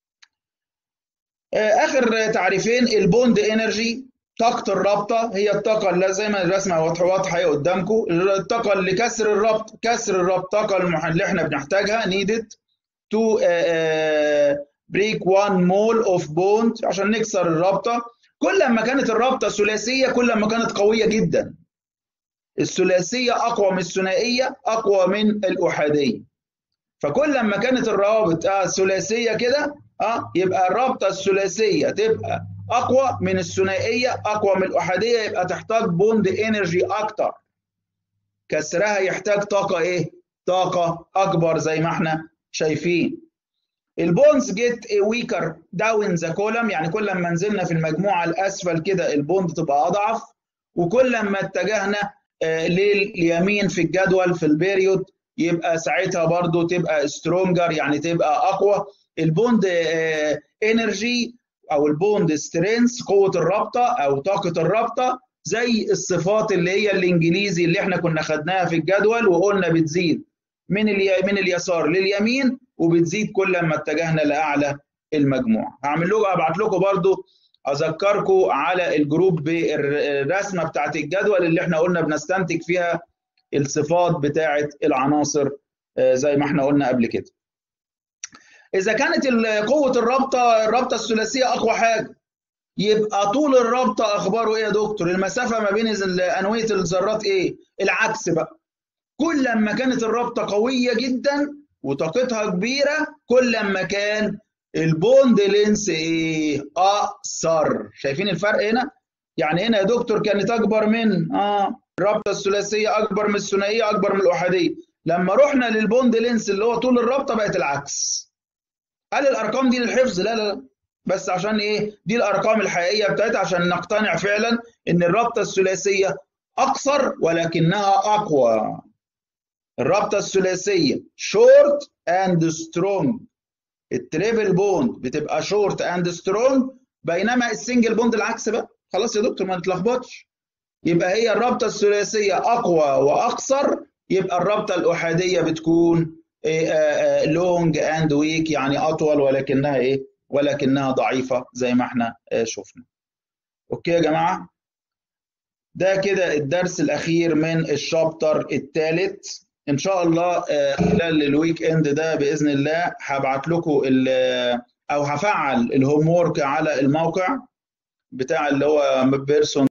اخر تعريفين البوند انرجي طاقة الرابطة هي الطاقة اللي زي ما الرسمة واضحة اهي قدامكم الطاقة اللي كسر الربط كسر الربط الطاقة اللي احنا بنحتاجها needed to uh, break one mole of bond عشان نكسر الرابطة كل ما كانت الرابطة ثلاثية كل ما كانت قوية جدا الثلاثية أقوى من الثنائية أقوى من الأحادية فكل ما كانت الروابط آه ثلاثية كده اه يبقى الرابطة الثلاثية تبقى أقوى من الثنائية أقوى من الأحادية يبقى تحتاج بوند انرجي أكتر كسرها يحتاج طاقة إيه؟ طاقة أكبر زي ما احنا شايفين البونز جيت ويكر داون ذا كولم يعني كل ما نزلنا في المجموعه الاسفل كده البوند تبقى اضعف وكل ما اتجهنا لليمين في الجدول في البيريود يبقى ساعتها برضو تبقى سترونجر يعني تبقى اقوى البوند انرجي او البوند سترينث قوه الرابطه او طاقه الرابطه زي الصفات اللي هي الانجليزي اللي احنا كنا خدناها في الجدول وقلنا بتزيد من من اليسار لليمين وبتزيد كل ما اتجهنا لاعلى المجموعه هعمل لكم ابعت لكم برضو اذكركم على الجروب بالرسمه بتاعت الجدول اللي احنا قلنا بنستنتج فيها الصفات بتاعه العناصر زي ما احنا قلنا قبل كده اذا كانت قوه الرابطه الرابطه الثلاثيه اقوى حاجه يبقى طول الرابطه اخباره ايه يا دكتور المسافه ما بين انويه الذرات ايه العكس بقى كل ما كانت الرابطه قويه جدا وطاقتها كبيره كل ما كان البوند لينس ايه اقصر شايفين الفرق هنا يعني هنا يا دكتور كانت اكبر من اه الرابطه الثلاثيه اكبر من الثنائيه اكبر من الاحاديه لما رحنا للبوند لينس اللي هو طول الرابطه بقت العكس هل الارقام دي للحفظ لا لا لا بس عشان ايه دي الارقام الحقيقيه بتاعتها عشان نقتنع فعلا ان الرابطه الثلاثيه اقصر ولكنها اقوى الرابطه الثلاثيه شورت اند سترونج التريبل بوند بتبقى شورت اند سترونج بينما السنجل بوند العكس بقى خلاص يا دكتور ما نتلخبطش يبقى هي الرابطه الثلاثيه اقوى واقصر يبقى الرابطه الاحاديه بتكون لونج اند ويك يعني اطول ولكنها ايه ولكنها ضعيفه زي ما احنا شفنا اوكي يا جماعه ده كده الدرس الاخير من الشابتر الثالث ان شاء الله خلال الويك اند ده باذن الله هبعت لكم او هفعل الهوم وورك على الموقع بتاع اللي هو بيرسون